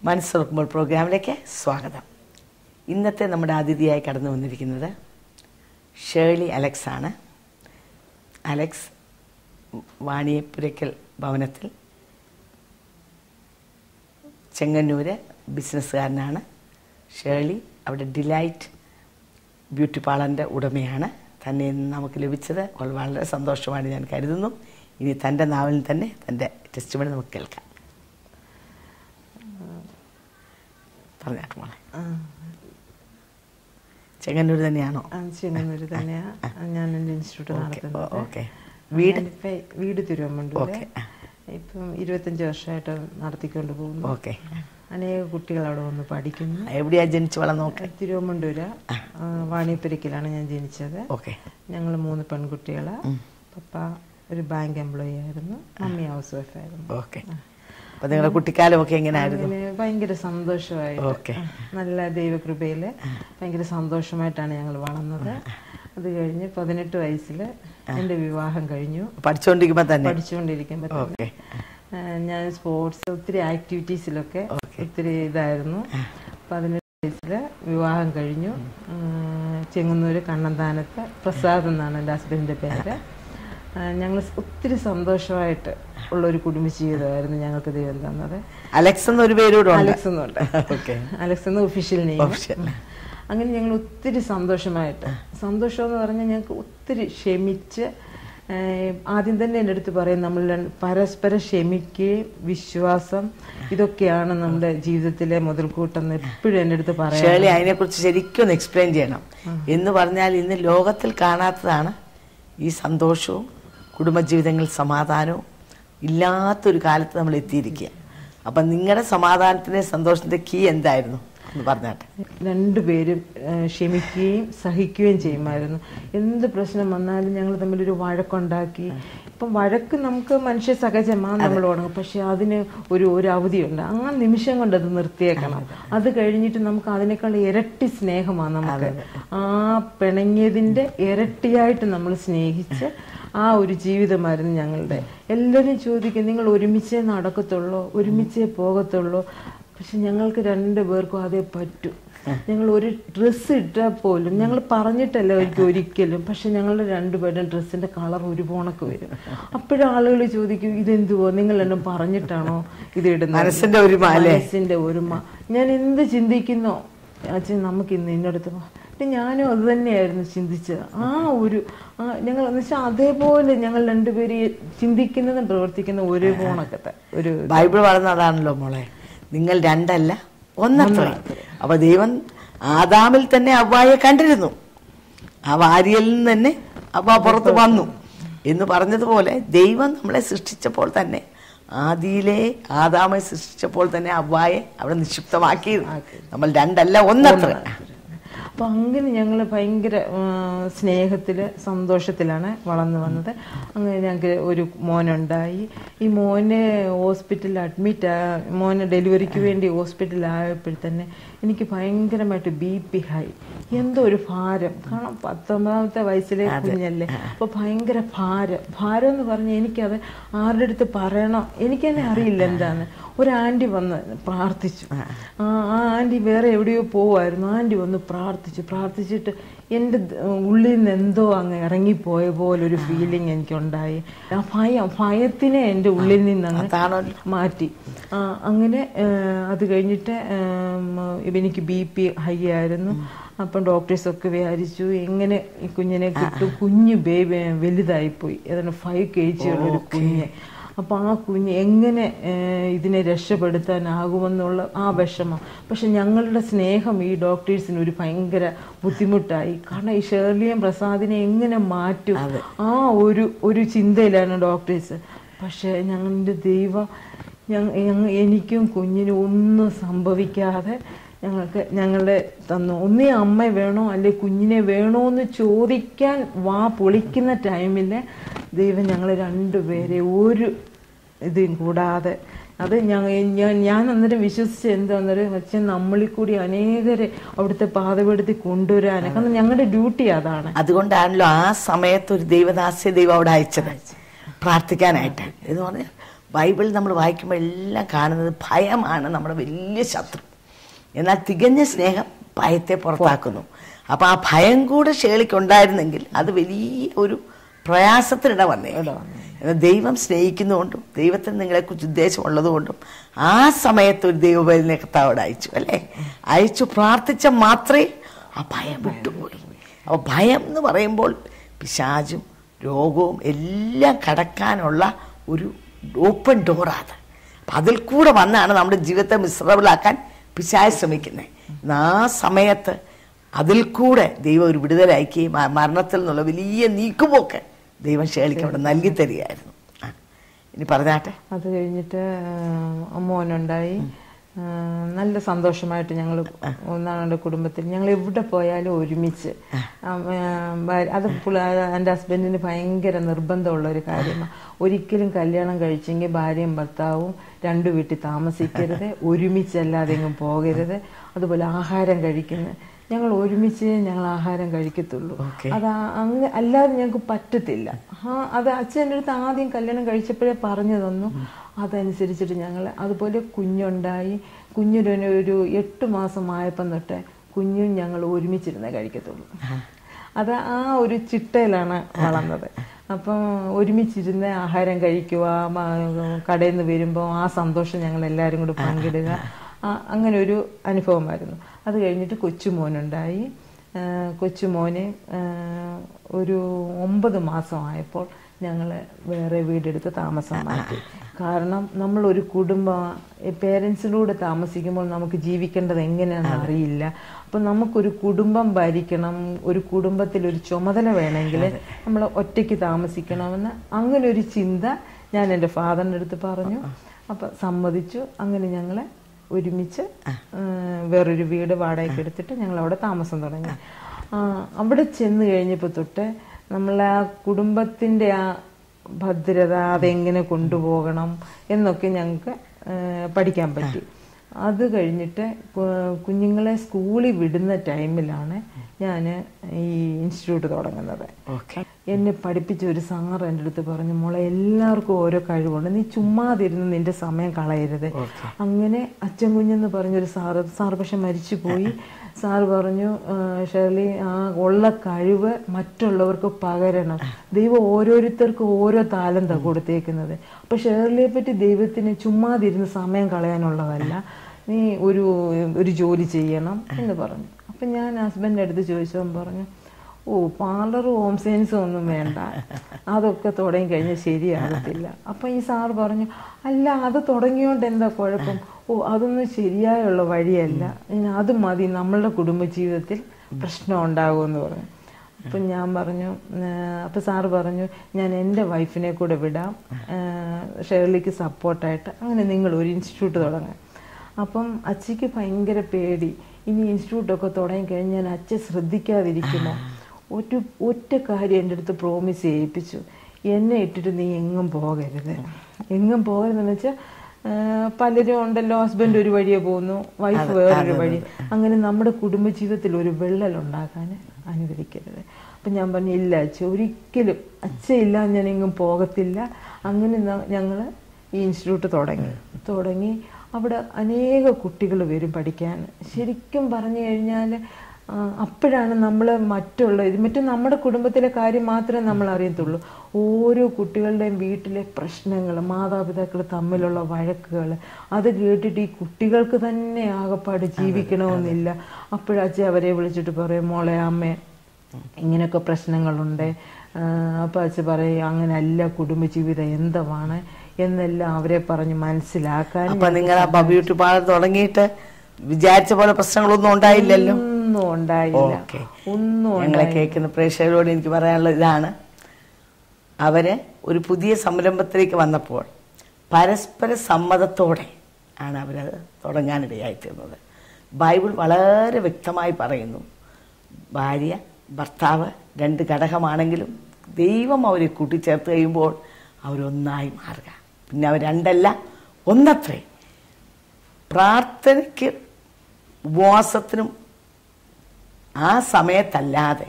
മനസ്സുറക്കുമ്പോൾ പ്രോഗ്രാമിലേക്ക് സ്വാഗതം ഇന്നത്തെ നമ്മുടെ അതിഥിയായി കടന്നു വന്നിരിക്കുന്നത് ഷേർലി അലക്സ് ആണ് അലക്സ് വാണിയപ്പുരയ്ക്കൽ ഭവനത്തിൽ ചെങ്ങന്നൂര് ബിസിനസ്സുകാരനാണ് ഷേർലി അവിടെ ഡിലൈറ്റ് ബ്യൂട്ടി പാർലറിൻ്റെ ഉടമയാണ് തന്നെ ഇന്ന് നമുക്ക് ലഭിച്ചത് അവൾ വളരെ സന്തോഷമാണ് ഞാൻ കരുതുന്നു ഇനി തൻ്റെ നാവിൽ തന്നെ തൻ്റെ ടെസ്റ്റ് മണി നമുക്ക് കേൾക്കാം പറഞ്ഞാട്ട് മോളെ ചെങ്ങന്നൂർ തന്നെയാണോ ചെങ്ങന്നൂര് തന്നെയാ ഞാൻ എൻ്റെ ഇൻസ്റ്റിറ്റ്യൂട്ട് ഓക്കെ നടത്തുന്നത് ഓക്കെ വീട് ഞാനിപ്പോ വീട് തിരുവമ്പണ്ടൂര് ഓക്കെ ഇപ്പം ഇരുപത്തഞ്ച് വർഷമായിട്ട് നടത്തിക്കൊണ്ട് പോകുന്നു ഓക്കെ അനേക കുട്ടികൾ അവിടെ വന്ന് പഠിക്കുന്നു എവിടെയാ ജനിച്ചു വളർന്നു നോക്ക് തിരുവമ്പണ്ടൂര് വാണിയപ്പെരിക്കലാണ് ഞാൻ ജനിച്ചത് ഓക്കെ ഞങ്ങൾ മൂന്ന് പെൺകുട്ടികള് പപ്പ ഒരു ബാങ്ക് എംപ്ലോയി ആയിരുന്നു മമ്മി ഹൗസ് വൈഫ് ആയിരുന്നു ഓക്കെ അപ്പൊ നിങ്ങളുടെ കുട്ടിക്കാലമൊക്കെ എങ്ങനെയായിരുന്നു അങ്ങനെ ഭയങ്കര സന്തോഷമായിട്ട് ഓക്കെ നല്ല ദൈവകൃപയില് ഭയങ്കര സന്തോഷമായിട്ടാണ് ഞങ്ങൾ വളർന്നത് അത് കഴിഞ്ഞ് പതിനെട്ട് വയസ്സിൽ എൻ്റെ വിവാഹം കഴിഞ്ഞു പഠിച്ചുകൊണ്ടിരിക്കുമ്പോ തന്നെ പഠിച്ചുകൊണ്ടിരിക്കുമ്പോൾ തന്നെ ഓക്കെ ആ, ഞാൻ സ്പോർട്സ് ഒത്തിരി ആക്ടിവിറ്റീസിലൊക്കെ ഒത്തിരി ഇതായിരുന്നു പതിനെട്ട് വയസ്സിൽ വിവാഹം കഴിഞ്ഞു ആ, ചെങ്ങന്നൂര് കണ്ണന്താനത്ത് പ്രസാദ് എന്നാണ് എൻ്റെ ഹസ്ബൻഡിൻ്റെ പേര് ഞങ്ങൾ ഒത്തിരി സന്തോഷമായിട്ട് ഉള്ള ഒരു കുടുംബജീവിതമായിരുന്നു ഞങ്ങൾക്ക് ദൈവം തന്നത് അലക്സ് എന്നൊരു പേരൂടെ ഉണ്ട് അലക്സ് എന്നുണ്ട് ഓക്കെ അലക്സ് എന്ന ഒഫീഷ്യൽ നെയിം Official. അങ്ങനെ ഞങ്ങൾ ഒത്തിരി സന്തോഷമായിട്ട് സന്തോഷം എന്ന് പറഞ്ഞാൽ ഞങ്ങൾക്ക് ഒത്തിരി ക്ഷമിച്ച് ഏഹ്, ആദ്യം തന്നെ എൻ്റെ അടുത്ത് പറയും നമ്മൾ രണ്ട് പരസ്പരം ക്ഷമിക്കുകയും വിശ്വാസം ഇതൊക്കെയാണ് നമ്മുടെ ജീവിതത്തിലെ മുതൽക്കൂട്ടെന്ന് എപ്പോഴും എൻ്റെ അടുത്ത് പറയാം ഷേർലി അതിനെക്കുറിച്ച് ശരിക്കും ഒന്ന് എക്സ്പ്ലെയിൻ ചെയ്യണം എന്ന് പറഞ്ഞാൽ ഇന്ന് ലോകത്തിൽ കാണാത്തതാണ് ഈ സന്തോഷവും കുടുംബജീവിതങ്ങളിൽ സമാധാനവും ഇല്ലാത്തൊരു കാലത്ത് നമ്മൾ എത്തിയിരിക്കുക അപ്പം നിങ്ങളുടെ സമാധാനത്തിന്റെ സന്തോഷത്തിന്റെ കീ എന്തായിരുന്നു എന്ന് പറഞ്ഞാട്ടെ രണ്ടുപേരും ഏഹ്, ക്ഷമിക്കുകയും സഹിക്കുകയും ചെയ്യുമായിരുന്നു എന്ത് പ്രശ്നം വന്നാലും ഞങ്ങൾ തമ്മിലൊരു വഴക്കുണ്ടാക്കി ഇപ്പം വഴക്ക് നമുക്ക് മനുഷ്യ സഹജമാണ് നമ്മൾ തുടങ്ങും പക്ഷെ അതിന് ഒരു ഒരു അവധിയുണ്ട് ആ നിമിഷം കൊണ്ട് അത് നിർത്തിയേക്കണം അത് കഴിഞ്ഞിട്ട് നമുക്ക് അതിനേക്കാൾ ഇരട്ടി സ്നേഹമാണ് നമുക്ക് ആ പിണങ്ങിയതിന്റെ ഇരട്ടിയായിട്ട് നമ്മൾ സ്നേഹിച്ച് ആ ഒരു ജീവിതമായിരുന്നു ഞങ്ങളുടെ എല്ലാവരും ചോദിക്കും നിങ്ങൾ ഒരുമിച്ചേ നടക്കത്തുള്ളൂ ഒരുമിച്ചേ പോകത്തുള്ളൂ പക്ഷെ ഞങ്ങൾക്ക് രണ്ടു പേർക്കും അതേ പറ്റൂ ഞങ്ങൾ ഒരു ഡ്രസ്സ് ഇട്ടാൽ പോലും ഞങ്ങൾ പറഞ്ഞിട്ടല്ല ഒരിക്കലും ഒരിക്കലും പക്ഷെ ഞങ്ങളുടെ രണ്ടുപേരുടെ ഡ്രസ്സിന്റെ കളർ ഒരു പോണക്ക് വരും അപ്പോഴും ആളുകൾ ചോദിക്കും ഇതെന്തുവോ നിങ്ങൾ എന്നും പറഞ്ഞിട്ടാണോ ഇത് ഇടുന്നത് മനസ്സിന്റെ ഒരുമ അല്ലേ? മനസ്സിന്റെ ഒരുമ ഞാൻ എന്ത് ചിന്തിക്കുന്നോ അച്ഛൻ നമുക്ക് ഇന്ന് ഇന്നടുത്ത് ഞാനും അത് തന്നെയായിരുന്നു ചിന്തിച്ചത് ആ ഒരു ആ ഞങ്ങൾ എന്ന് വെച്ചാൽ അതേപോലെ ഞങ്ങൾ രണ്ടുപേരും ഈ ചിന്തിക്കുന്നതും പ്രവർത്തിക്കുന്ന ഒരു പോണക്കത്തെ ഒരു ബൈബിൾ പറഞ്ഞതാണല്ലോ മോളെ നിങ്ങൾ രണ്ടല്ല ഒന്നത്ര അപ്പൊ ദൈവം ആദാമിൽ തന്നെ അവ്വായെ കണ്ടിരുന്നു ആ വാരിയിൽ നിന്ന് തന്നെ അവ പുറത്ത് വന്നു എന്ന് പറഞ്ഞതുപോലെ ദൈവം നമ്മളെ സൃഷ്ടിച്ചപ്പോൾ തന്നെ ആദിയിലെ ആദാമെ സൃഷ്ടിച്ചപ്പോൾ തന്നെ അവ്വായെ അവിടെ നിക്ഷിപ്തമാക്കിയിരുന്നു നമ്മൾ രണ്ടല്ല ഒന്നത്ര അപ്പൊ അങ്ങനെ ഞങ്ങൾ ഭയങ്കര ആ, സ്നേഹത്തില് സന്തോഷത്തിലാണ് വളർന്നു വന്നത് അങ്ങനെ ഞങ്ങൾക്ക് ഒരു മോനുണ്ടായി ഈ മോനെ ഹോസ്പിറ്റലിൽ അഡ്മിറ്റ് മോനെ ഡെലിവറിക്ക് വേണ്ടി ഹോസ്പിറ്റലിൽ ആയപ്പോൾ തന്നെ എനിക്ക് ഭയങ്കരമായിട്ട് ബി പി ഹൈ എന്തോ ഒരു ഭാരം കാരണം പത്തൊമ്പതാമത്തെ വയസ്സിലെ കുഞ്ഞല്ലേ അപ്പൊ ഭയങ്കര ഭാരം ഭാരം എന്ന് പറഞ്ഞാൽ എനിക്കത് ആരുടെ അടുത്ത് പറയണം എനിക്കെന്നെ അറിയില്ല എന്താണ് ഒരു ആൻറ്റി വന്ന് പ്രാർത്ഥിച്ചു ആ ആ ആൻറ്റി വേറെ എവിടെയോ പോവായിരുന്നു ആൻറ്റി വന്ന് പ്രാർത്ഥിച്ചു പ്രാർത്ഥിച്ചിട്ട് എൻ്റെ ദ- ഉള്ളിൽ നിന്ന് എന്തോ അങ്ങ് ഇറങ്ങിപ്പോയ പോലെ ഒരു ഫീലിംഗ് എനിക്കുണ്ടായി ആ ഭയം ഭയത്തിനെ എൻ്റെ ഉള്ളിൽ നിന്ന് അങ്ങ് അതാണല്ലോ മാറ്റി ആ, അങ്ങനെ ആ, അത് കഴിഞ്ഞിട്ട് ആം, എനിക്ക് ബി പി ഹൈ ആയിരുന്നു അപ്പം ഡോക്ടേഴ്സൊക്കെ വിചാരിച്ചു എങ്ങനെ ഈ കുഞ്ഞിനെ കിട്ടും കുഞ്ഞ് ബേബി വലുതായിപ്പോയി ഏതാണ്ട് ഫൈവ് കെ ജി ഉള്ള ഒരു കുഞ്ഞ് അപ്പം ആ കുഞ്ഞ് എങ്ങനെ ഏ, ഇതിനെ രക്ഷപ്പെടുത്താനാകുമെന്നുള്ള ആ വിഷമം പക്ഷെ ഞങ്ങളുടെ സ്നേഹം ഈ ഡോക്ടേഴ്സിന് ഒരു ഭയങ്കര ബുദ്ധിമുട്ടായി കാരണം ഈ ഷേർലിയും പ്രസാദിനെ എങ്ങനെ മാറ്റും ആ ഒരു ഒരു ചിന്തയിലാണ് ഡോക്ടേഴ്സ് പക്ഷെ ഞങ്ങളുടെ ദൈവം ഞങ്ങ ഞങ്ങ- എനിക്കും കുഞ്ഞിനും ഒന്നും സംഭവിക്കാതെ ഞങ്ങൾക്ക് ഞങ്ങളുടെ തന്നു ഒന്നേ അമ്മ വേണോ അല്ലെ കുഞ്ഞിനെ വേണോ എന്ന് ചോദിക്കാൻ വാ പൊളിക്കുന്ന ടൈമിൽ ദൈവം ഞങ്ങളെ രണ്ടുപേരെ ഒരു ഇതും കൂടാതെ അത് ഞാൻ ഞാൻ ഞാൻ അന്നേരം വിശ്വസിച്ച് എന്താന്നേരം അച്ഛൻ നമ്മളിൽ കൂടി അനേകരെ അവിടുത്തെ പാതപെടുത്തി കൊണ്ടുവരാൻ കാരണം ഞങ്ങളുടെ ഡ്യൂട്ടി അതാണ് അതുകൊണ്ടാണല്ലോ ആ സമയത്ത് ഒരു ദൈവദാസ്യ ദൈവം അവിടെ അയച്ചത് പ്രാർത്ഥിക്കാനായിട്ട് എന്ന് പറഞ്ഞാൽ ബൈബിൾ നമ്മൾ വായിക്കുമ്പോൾ എല്ലാം കാണുന്നത് ഭയമാണ് നമ്മുടെ വലിയ ശത്രു എന്നാൽ തികഞ്ഞ സ്നേഹം ഭയത്തെ പുറത്താക്കുന്നു അപ്പോൾ ആ ഭയം കൂടെ ഷേളിക്കുണ്ടായിരുന്നെങ്കിൽ അത് വലിയ ഒരു പ്രയാസത്തിനിട വന്നേ എന്നാൽ ദൈവം സ്നേഹിക്കുന്നതുകൊണ്ടും ദൈവത്തിന് നിങ്ങളെക്കുറിച്ച് ഉദ്ദേശമുള്ളതുകൊണ്ടും ആ സമയത്ത് ഒരു ദൈവബലിനെ കർത്താവോട് അയച്ചു അല്ലേ അയച്ചു പ്രാർത്ഥിച്ച മാത്രമേ ആ ഭയം വിട്ടുപോയി അപ്പോൾ ഭയം എന്ന് പറയുമ്പോൾ പിശാചും രോഗവും എല്ലാം കടക്കാനുള്ള ഒരു ഓപ്പൺ ഡോറാണ് അപ്പം അതിൽ കൂടെ വന്നാണ് നമ്മുടെ ജീവിതത്തെ മിശ്രബിളാക്കാൻ പിശാച് ശ്രമിക്കുന്നത് ആ സമയത്ത് അതിൽ കൂടെ ദൈവം ഒരു വിടുതലയക്കുകയും ആ മരണത്തിൽ നിന്നുള്ള വലിയ നീക്കുപോക്ക് ദൈവം ഷേളിക്ക് അവിടെ നൽകി തരികയായിരുന്നു ആ ഇനി പറഞ്ഞാട്ടെ അത് കഴിഞ്ഞിട്ട് ആ, മോനുണ്ടായി ആ, നല്ല സന്തോഷമായിട്ട് ഞങ്ങൾ ഒന്നാണ് കുടുംബത്തിൽ ഞങ്ങൾ എവിടെ പോയാലും ഒരുമിച്ച് ആ, ആ, ഭാര്യ- അത് പുള്ള- എൻ്റെ ഹസ്ബൻഡിന് ഭയങ്കര നിർബന്ധമുള്ള ഒരു കാര്യമാണ് ഒരിക്കലും കല്യാണം കഴിച്ചെങ്കിൽ ഭാര്യയും ഭർത്താവും രണ്ടു വീട്ടിൽ താമസിക്കരുത് ഒരുമിച്ചല്ലാതെ എങ്ങും പോകരുത് അതുപോലെ ആഹാരം കഴിക്കുന്നത് ഞങ്ങൾ ഒരുമിച്ച് ഞങ്ങൾ ആഹാരം കഴിക്കത്തുള്ളൂ Okay. അത് ആ- അങ്ങ് അല്ലാതെ ഞങ്ങൾക്ക് പറ്റത്തില്ല ആ അത് അച്ഛൻ്റെ അടുത്ത് ആദ്യം കല്യാണം കഴിച്ചപ്പോഴേ പറഞ്ഞു തന്നു അതനുസരിച്ചിട്ട് ഞങ്ങൾ അതുപോലെ കുഞ്ഞുണ്ടായി കുഞ്ഞിന് ഒരു എട്ട് മാസമായപ്പം തൊട്ട് കുഞ്ഞും ഞങ്ങൾ ഒരുമിച്ചിരുന്നേ കഴിക്കത്തുള്ളൂ അത് ആ ഒരു ചിട്ടയിലാണ് വളർന്നത് അപ്പം ഒരുമിച്ചിരുന്ന് ആഹാരം കഴിക്കുക മ- കടയിൽ നിന്ന് വരുമ്പോൾ ആ സന്തോഷം ഞങ്ങൾ എല്ലാവരും കൂടി പങ്കിടുക ആ, അങ്ങനെ ഒരു അനുഭവമായിരുന്നു അത് കഴിഞ്ഞിട്ട് കൊച്ചുമോനുണ്ടായി ആ, കൊച്ചുമോന് ആ, ഒരു ഒമ്പത് മാസമായപ്പോൾ ഞങ്ങൾ വേറെ വീടെടുത്ത് താമസം മാറ്റി കാരണം നമ്മളൊരു കുടുംബം പേരൻസിലൂടെ താമസിക്കുമ്പോൾ നമുക്ക് ജീവിക്കേണ്ടത് എങ്ങനെയാണെന്ന് അറിയില്ല അപ്പം നമുക്കൊരു കുടുംബം ഭരിക്കണം ഒരു കുടുംബത്തിൽ ഒരു ചുമതല വേണമെങ്കിൽ നമ്മൾ ഒറ്റയ്ക്ക് താമസിക്കണമെന്ന് അങ്ങനെ ഒരു ചിന്ത ഞാൻ എൻ്റെ ഫാദറിൻ്റെ അടുത്ത് പറഞ്ഞു അപ്പം സമ്മതിച്ചു അങ്ങനെ ഞങ്ങളെ ഒരുമിച്ച് ആ, വേറൊരു വീട് വാടകയ്ക്ക് എടുത്തിട്ട് ഞങ്ങൾ അവിടെ താമസം തുടങ്ങി ആ, അവിടെ ചെന്ന് കഴിഞ്ഞപ്പോൾ തൊട്ട് നമ്മളെ ആ കുടുംബത്തിൻ്റെ ആ ഭദ്രത അതെങ്ങനെ കൊണ്ടുപോകണം എന്നൊക്കെ ഞങ്ങൾക്ക് ആ, പഠിക്കാൻ പറ്റി അത് കഴിഞ്ഞിട്ട് കു- കുഞ്ഞുങ്ങളെ സ്കൂളിൽ വിടുന്ന ടൈമിലാണ് ഞാൻ ഈ ഇൻസ്റ്റിറ്റ്യൂട്ട് തുടങ്ങുന്നത് ഓക്കെ എന്നെ പഠിപ്പിച്ച ഒരു സാറ് എൻ്റെ അടുത്ത് പറഞ്ഞു മോളെ എല്ലാവർക്കും ഓരോ കഴിവുണ്ട് നീ ചുമ്മാതിരുന്ന് നിന്റെ സമയം കളയരുത് അങ്ങനെ അച്ഛൻ കുഞ്ഞെന്ന് പറഞ്ഞൊരു സാറ് സാറ് പക്ഷെ മരിച്ചുപോയി സാറ് പറഞ്ഞു "ആ, ഷേർലി ആ ഉള്ള കഴിവ് മറ്റുള്ളവർക്ക് പകരണം ദൈവം ഓരോരുത്തർക്കും ഓരോ താലന്താ കൊടുത്തേക്കുന്നത് അപ്പൊ ഷേർലിയെ പറ്റി ദൈവത്തിന് ചുമ്മാതിരുന്ന് സമയം കളയാനുള്ളതല്ല നീ ഒരു ഒരു ജോലി ചെയ്യണം എന്ന് പറഞ്ഞു അപ്പൊ ഞാൻ ഹസ്ബൻഡിൻ്റെ അടുത്ത് ചോദിച്ചവൻ പറഞ്ഞു ഓ പാർലറും ഹോം സയൻസും ഒന്നും വേണ്ട അതൊക്കെ തുടങ്ങി കഴിഞ്ഞാൽ ശരിയാകത്തില്ല അപ്പം ഈ സാറ് പറഞ്ഞു അല്ല അത് തുടങ്ങിയോണ്ട് എന്താ കുഴപ്പം ഓ അതൊന്നും ശരിയായുള്ള വഴിയല്ല ഇനി അത് മതി നമ്മളുടെ കുടുംബജീവിതത്തിൽ പ്രശ്നം ഉണ്ടാകുമെന്ന് പറഞ്ഞു അപ്പം ഞാൻ പറഞ്ഞു അപ്പം സാറ് പറഞ്ഞു ഞാൻ എൻ്റെ വൈഫിനെ കൂടെ വിടാം ആ, ഷേർലിക്ക് സപ്പോർട്ടായിട്ട് അങ്ങനെ നിങ്ങൾ ഒരു ഇൻസ്റ്റിറ്റ്യൂട്ട് തുടങ്ങാം അപ്പം അച്ഛയ്ക്ക് ഭയങ്കര പേടി ഇനി ഇൻസ്റ്റിറ്റ്യൂട്ടൊക്കെ തുടങ്ങി കഴിഞ്ഞാൽ അച്ഛൻ ശ്രദ്ധിക്കാതിരിക്കുമോ ഒരു ഒറ്റ കാര്യം എൻ്റെ അടുത്ത് പ്രോമിസ് ചെയ്യിപ്പിച്ചു എന്നെ ഇട്ടിട്ട് നീ എങ്ങും പോകരുത് എങ്ങും പോകരുതെന്ന് വെച്ചാൽ പലരും ഉണ്ടല്ലോ ഹസ്ബൻഡ് ഒരു വഴിയെ പോകുന്നു വൈഫ് വേറൊരു വഴി അങ്ങനെ നമ്മുടെ കുടുംബജീവിതത്തിൽ ഒരു വിള്ളൽ ഉണ്ടാക്കാൻ അനുവദിക്കരുത് അപ്പം ഞാൻ പറഞ്ഞു ഇല്ല അച്ഛ ഒരിക്കലും അച്ഛ ഇല്ല ഞാൻ എങ്ങും പോകത്തില്ല അങ്ങനെ ഞങ്ങൾ ഈ ഇൻസ്റ്റിറ്റ്യൂട്ട് തുടങ്ങി തുടങ്ങി അവിടെ അനേക കുട്ടികൾ വരും പഠിക്കാൻ ശരിക്കും പറഞ്ഞു കഴിഞ്ഞാൽ ആ, അപ്പോഴാണ് നമ്മൾ മറ്റുള്ള ഇത് മറ്റും നമ്മുടെ കുടുംബത്തിലെ കാര്യം മാത്രമേ നമ്മൾ അറിയത്തുള്ളൂ ഓരോ കുട്ടികളുടെയും വീട്ടിലെ പ്രശ്നങ്ങൾ മാതാപിതാക്കൾ തമ്മിലുള്ള വഴക്കുകൾ അത് കേട്ടിട്ട് ഈ കുട്ടികൾക്ക് തന്നെ ആകപ്പാട് ജീവിക്കണമെന്നില്ല അപ്പോഴച്ഛൻ അവരെ വിളിച്ചിട്ട് പറയും മോളെ അമ്മേ ഇങ്ങനെയൊക്കെ പ്രശ്നങ്ങളുണ്ട് അപ്പോൾ അച്ഛൻ പറയും അങ്ങനെയല്ല കുടുംബജീവിതം എന്തുമാണ് എന്നെല്ലാം അവരെ പറഞ്ഞ് മനസ്സിലാക്കാൻ അപ്പൊ നിങ്ങൾ ആ ബ്യൂട്ടി പാർലർ തുടങ്ങിയിട്ട് വിചാരിച്ച പോലെ പ്രശ്നങ്ങളൊന്നും ഉണ്ടായില്ലല്ലോ ഒന്നും ഉണ്ടായില്ല ഓക്കെ ഒന്നും ഞങ്ങളെ കേൾക്കുന്ന പ്രേക്ഷകരോട് എനിക്ക് പറയാനുള്ളത് ഇതാണ് അവര് ഒരു പുതിയ സംരംഭത്തിലേക്ക് വന്നപ്പോൾ പരസ്പര സമ്മതത്തോടെ ആണ് അവരത് തുടങ്ങാനിടയായിത്തീർന്നത് ബൈബിൾ വളരെ വ്യക്തമായി പറയുന്നു ഭാര്യ ഭർത്താവ് രണ്ട് ഘടകമാണെങ്കിലും ദൈവം അവരെ കൂട്ടിച്ചേർത്ത് കഴിയുമ്പോൾ അവരൊന്നായി മാറുക പിന്നെ അവർ രണ്ടല്ല ഒന്നത്രേ പ്രാർത്ഥനയ്ക്ക് ഉപവാസത്തിനും ആ സമയത്തല്ലാതെ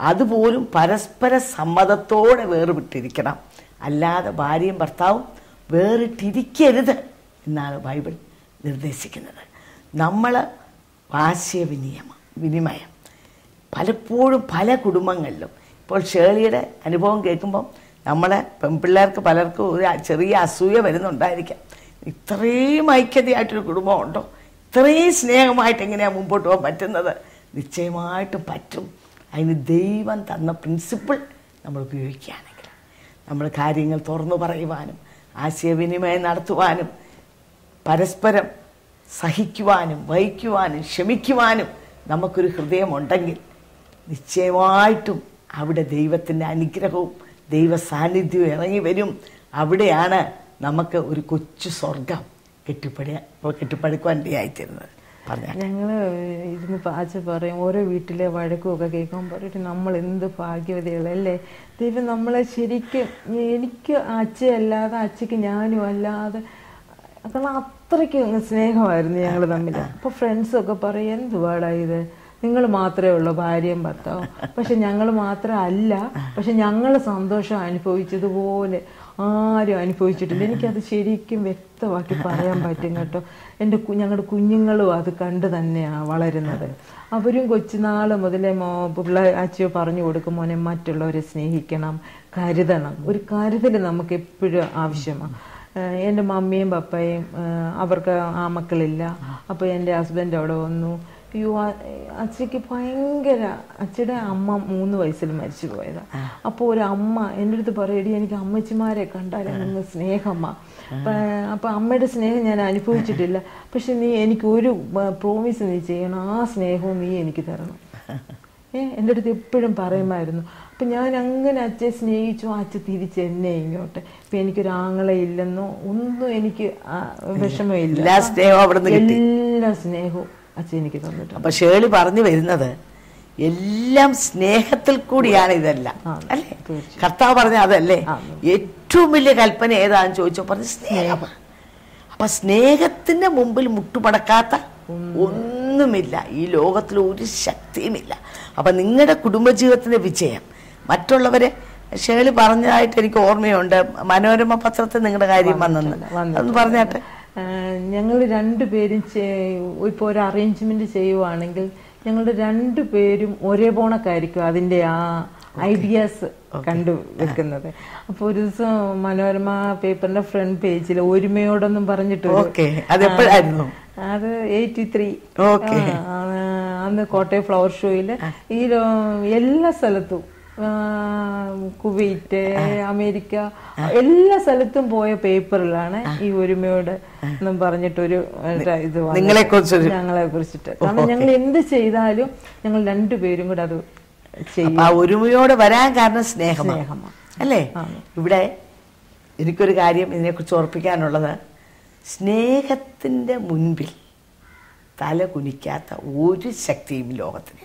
അതുപോലും പരസ്പര സമ്മതത്തോടെ വേർവിട്ടിരിക്കണം അല്ലാതെ ഭാര്യയും ഭർത്താവും വേറിട്ടിരിക്കരുത് എന്നാണ് ബൈബിൾ നിർദ്ദേശിക്കുന്നത് നമ്മൾ ആശയവിനിയമം വിനിമയം പലപ്പോഴും പല കുടുംബങ്ങളിലും ഇപ്പോൾ ഷേളിയുടെ അനുഭവം കേൾക്കുമ്പം നമ്മളെ പെൺപിള്ളേർക്ക് പലർക്കും ഒരു ചെറിയ അസൂയ വരുന്നുണ്ടായിരിക്കാം ഇത്രയും ഐക്യതയായിട്ടൊരു കുടുംബം ഉണ്ടോ ഇത്രയും സ്നേഹമായിട്ട് എങ്ങനെയാണ് മുമ്പോട്ട് പോകാൻ പറ്റുന്നത് നിശ്ചയമായിട്ടും പറ്റും അതിന് ദൈവം തന്ന പ്രിൻസിപ്പിൾ നമ്മൾ ഉപയോഗിക്കുകയാണെങ്കിൽ നമ്മൾ കാര്യങ്ങൾ തുറന്നു പറയുവാനും ആശയവിനിമയം നടത്തുവാനും പരസ്പരം സഹിക്കുവാനും വഹിക്കുവാനും ക്ഷമിക്കുവാനും നമുക്കൊരു ഹൃദയമുണ്ടെങ്കിൽ നിശ്ചയമായിട്ടും അവിടെ ദൈവത്തിൻ്റെ അനുഗ്രഹവും ദൈവ സാന്നിധ്യവും ഇറങ്ങി വരും അവിടെയാണ് നമുക്ക് ഒരു കൊച്ചു സ്വർഗം കെട്ടിപ്പടി കെട്ടിപ്പടുക്കുവാൻ ഇടയായിത്തീരുന്നത് പറഞ്ഞാൽ ഞങ്ങള് ഇരുന്ന് പാച്ച പറയും ഓരോ വീട്ടിലെ വഴക്കും ഒക്കെ കേൾക്കുമ്പോൾ പറയും നമ്മൾ എന്ത് ഭാഗ്യവതികളല്ലേ ദൈവം നമ്മളെ ശരിക്കും എനിക്ക് അച്ഛയല്ലാതെ അച്ഛക്ക് ഞാനും അല്ലാതെ കാരണം അത്രയ്ക്ക് അങ്ങ് സ്നേഹമായിരുന്നു ഞങ്ങൾ തമ്മിൽ അപ്പൊ ഫ്രണ്ട്സൊക്കെ പറയും എന്തുവാടാ ഇത് നിങ്ങൾ മാത്രമേ ഉള്ളൂ ഭാര്യയും ഭർത്താവും പക്ഷെ ഞങ്ങൾ മാത്രം അല്ല പക്ഷെ ഞങ്ങൾ സന്തോഷം അനുഭവിച്ചതുപോലെ ആരും അനുഭവിച്ചിട്ടില്ല എനിക്കത് ശരിക്കും വ്യക്തമാക്കി പറയാൻ പറ്റും കേട്ടോ എൻ്റെ കു- ഞങ്ങളുടെ കുഞ്ഞുങ്ങളും അത് കണ്ട് തന്നെയാണ് വളരുന്നത് അവരും കൊച്ചുനാൾ മുതലേ മോ പിള്ളേ അച്ഛയോ പറഞ്ഞു കൊടുക്കും മോനെ മറ്റുള്ളവരെ സ്നേഹിക്കണം കരുതണം ഒരു കരുതൽ നമുക്ക് എപ്പോഴും ആവശ്യമാണ് ഏഹ് എൻ്റെ മമ്മിയും പപ്പയും ഏഹ് അവർക്ക് ആ മക്കളില്ല അപ്പോൾ എൻ്റെ ഹസ്ബൻഡ് അവിടെ വന്നു അയ്യോ ആ- അച്ഛക്ക് ഭയങ്കര അച്ഛയുടെ അമ്മ മൂന്ന് വയസ്സിൽ മരിച്ചു പോയതാ അപ്പോൾ ഒരു അമ്മ എൻ്റെ അടുത്ത് പറയടി എനിക്ക് അമ്മച്ചിമാരെ കണ്ടാൽ അങ്ങ് സ്നേഹമ്മ അപ്പൊ അമ്മയുടെ സ്നേഹം ഞാൻ അനുഭവിച്ചിട്ടില്ല പക്ഷെ നീ എനിക്ക് ഒരു പ്രോമിസ് നീ ചെയ്യണം ആ സ്നേഹവും നീ എനിക്ക് തരണം ഏ എൻ്റെ അടുത്ത് എപ്പോഴും പറയുമായിരുന്നു അപ്പം ഞാൻ അങ്ങനെ അച്ഛനെ സ്നേഹിച്ചു അച്ഛ തിരിച്ച് എന്നെ ഇങ്ങോട്ട് ഇപ്പം എനിക്കൊരു ആങ്ങളെ ഇല്ലെന്നോ ഒന്നും എനിക്ക് ആ വിഷമമില്ല എല്ലാ സ്നേഹവും അവിടെ നിന്ന് കിട്ടി എല്ലാ സ്നേഹവും അച്ഛൻ എനിക്ക് തന്നിട്ടുണ്ട് അപ്പൊ ഷേളി പറഞ്ഞു വരുന്നത് എല്ലാം സ്നേഹത്തിൽ കൂടിയാണ് ഇതെല്ലാം ആണ്, അല്ലേ തീർച്ചയായും. കർത്താവ് പറഞ്ഞ അതല്ലേ ആണ്. ഏറ്റവും വലിയ കൽപ്പന ഏതാന്ന് ചോദിച്ചോ പറഞ്ഞു സ്നേഹമാണ് അപ്പൊ സ്നേഹത്തിന്റെ മുമ്പിൽ മുട്ടുമടക്കാത്ത ഒന്നുമില്ല ഈ ലോകത്തിൽ ഒരു ശക്തിയുമില്ല അപ്പൊ നിങ്ങളുടെ കുടുംബജീവിതത്തിന്റെ വിജയം മറ്റുള്ളവരെ ഷേളി പറഞ്ഞതായിട്ട് എനിക്ക് ഓർമ്മയുണ്ട് മനോരമ പത്രത്തിൽ നിങ്ങളുടെ കാര്യം വന്നെന്ന് അതൊന്ന് പറഞ്ഞാട്ടെ ഞങ്ങൾ രണ്ടുപേരും ഇപ്പോൾ ഒരു അറേഞ്ച്മെന്റ് ചെയ്യുവാണെങ്കിൽ ഞങ്ങളുടെ രണ്ടുപേരും ഒരേ പോണക്കായിരിക്കും അതിന്റെ ആ ഐഡിയാസ് കണ്ടു വെക്കുന്നത് അപ്പോൾ ഒരു ദിവസം മനോരമ പേപ്പറിന്റെ ഫ്രണ്ട് പേജിൽ ഒരുമയോടൊന്നും പറഞ്ഞിട്ട് ഒരു- ഓക്കെ അതെപ്പോഴായിരുന്നു അത് എയ്റ്റി ത്രീ ഓക്കെ. അന്ന് കോട്ടയം ഫ്ലവർ ഷോയില് ഈ ലോ- എല്ലാ സ്ഥലത്തും ആ, കുവൈറ്റ് അമേരിക്ക എല്ലാ സ്ഥലത്തും പോയ പേപ്പറിലാണ് ഈ ഒരുമയോട് എന്നും പറഞ്ഞിട്ടൊരു ഒരു ഇത് വന്നത്. നിങ്ങളെക്കുറിച്ചൊരു- ഞങ്ങളെ കുറിച്ചിട്ട് കാരണം ഞങ്ങൾ എന്ത് ചെയ്താലും ഞങ്ങൾ രണ്ടുപേരും കൂടെ അത് ചെയ്യും അപ്പൊ ആ ഒരുമയോടെ വരാൻ കാരണം സ്നേഹമാണ് സ്നേഹമാണ്. അല്ലേ ആണ്. ഇവിടെ എനിക്കൊരു കാര്യം ഇതിനെക്കുറിച്ച് ഓർപ്പിക്കാനുള്ളത് സ്നേഹത്തിന്റെ മുൻപിൽ തല കുനിക്കാത്ത ഒരു ശക്തിയും ലോകത്തിനില്ല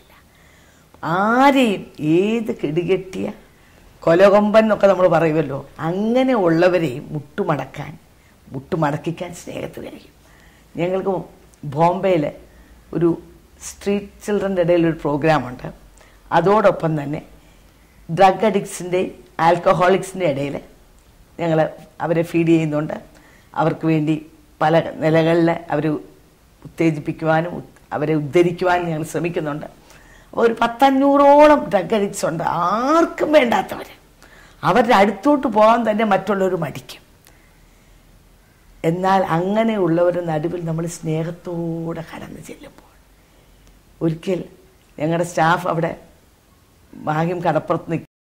ആരെയും ഏത് കിടുകെട്ടിയ കൊലകൊമ്പൻ എന്നൊക്കെ നമ്മൾ പറയുമല്ലോ അങ്ങനെ ഉള്ളവരെയും മുട്ടുമടക്കാൻ മുട്ടുമടക്കിക്കാൻ സ്നേഹത്തിന് കഴിയും ഞങ്ങൾക്ക് ബോംബെയിൽ ഒരു സ്ട്രീറ്റ് ചിൽഡ്രൻ്റെ ഇടയിൽ ഒരു പ്രോഗ്രാമുണ്ട് അതോടൊപ്പം തന്നെ ഡ്രഗ് അഡിക്ട്സിൻ്റെയും ആൽക്കഹോളിക്സിൻ്റെ ഇടയിൽ ഞങ്ങൾ അവരെ ഫീഡ് ചെയ്യുന്നുണ്ട് അവർക്ക് വേണ്ടി പല നിലകളിൽ അവർ ഉത്തേജിപ്പിക്കുവാനും ഉത്- അവരെ ഉദ്ധരിക്കുവാനും ഞങ്ങൾ ശ്രമിക്കുന്നുണ്ട് അപ്പോൾ ഒരു പത്തഞ്ഞൂറോളം ഡ്രഗ് അഡിക്ട്സ് ഉണ്ട് ആർക്കും വേണ്ടാത്തവർ അവരുടെ അടുത്തോട്ട് പോകാൻ തന്നെ മറ്റുള്ളവർ മടിക്കും എന്നാൽ അങ്ങനെയുള്ളവരുടെ നടുവിൽ നമ്മൾ സ്നേഹത്തോടെ കടന്നു ചെല്ലുമ്പോൾ ഒരിക്കൽ ഞങ്ങളുടെ സ്റ്റാഫ് അവിടെ ഭാഗ്യം കടപ്പുറത്ത്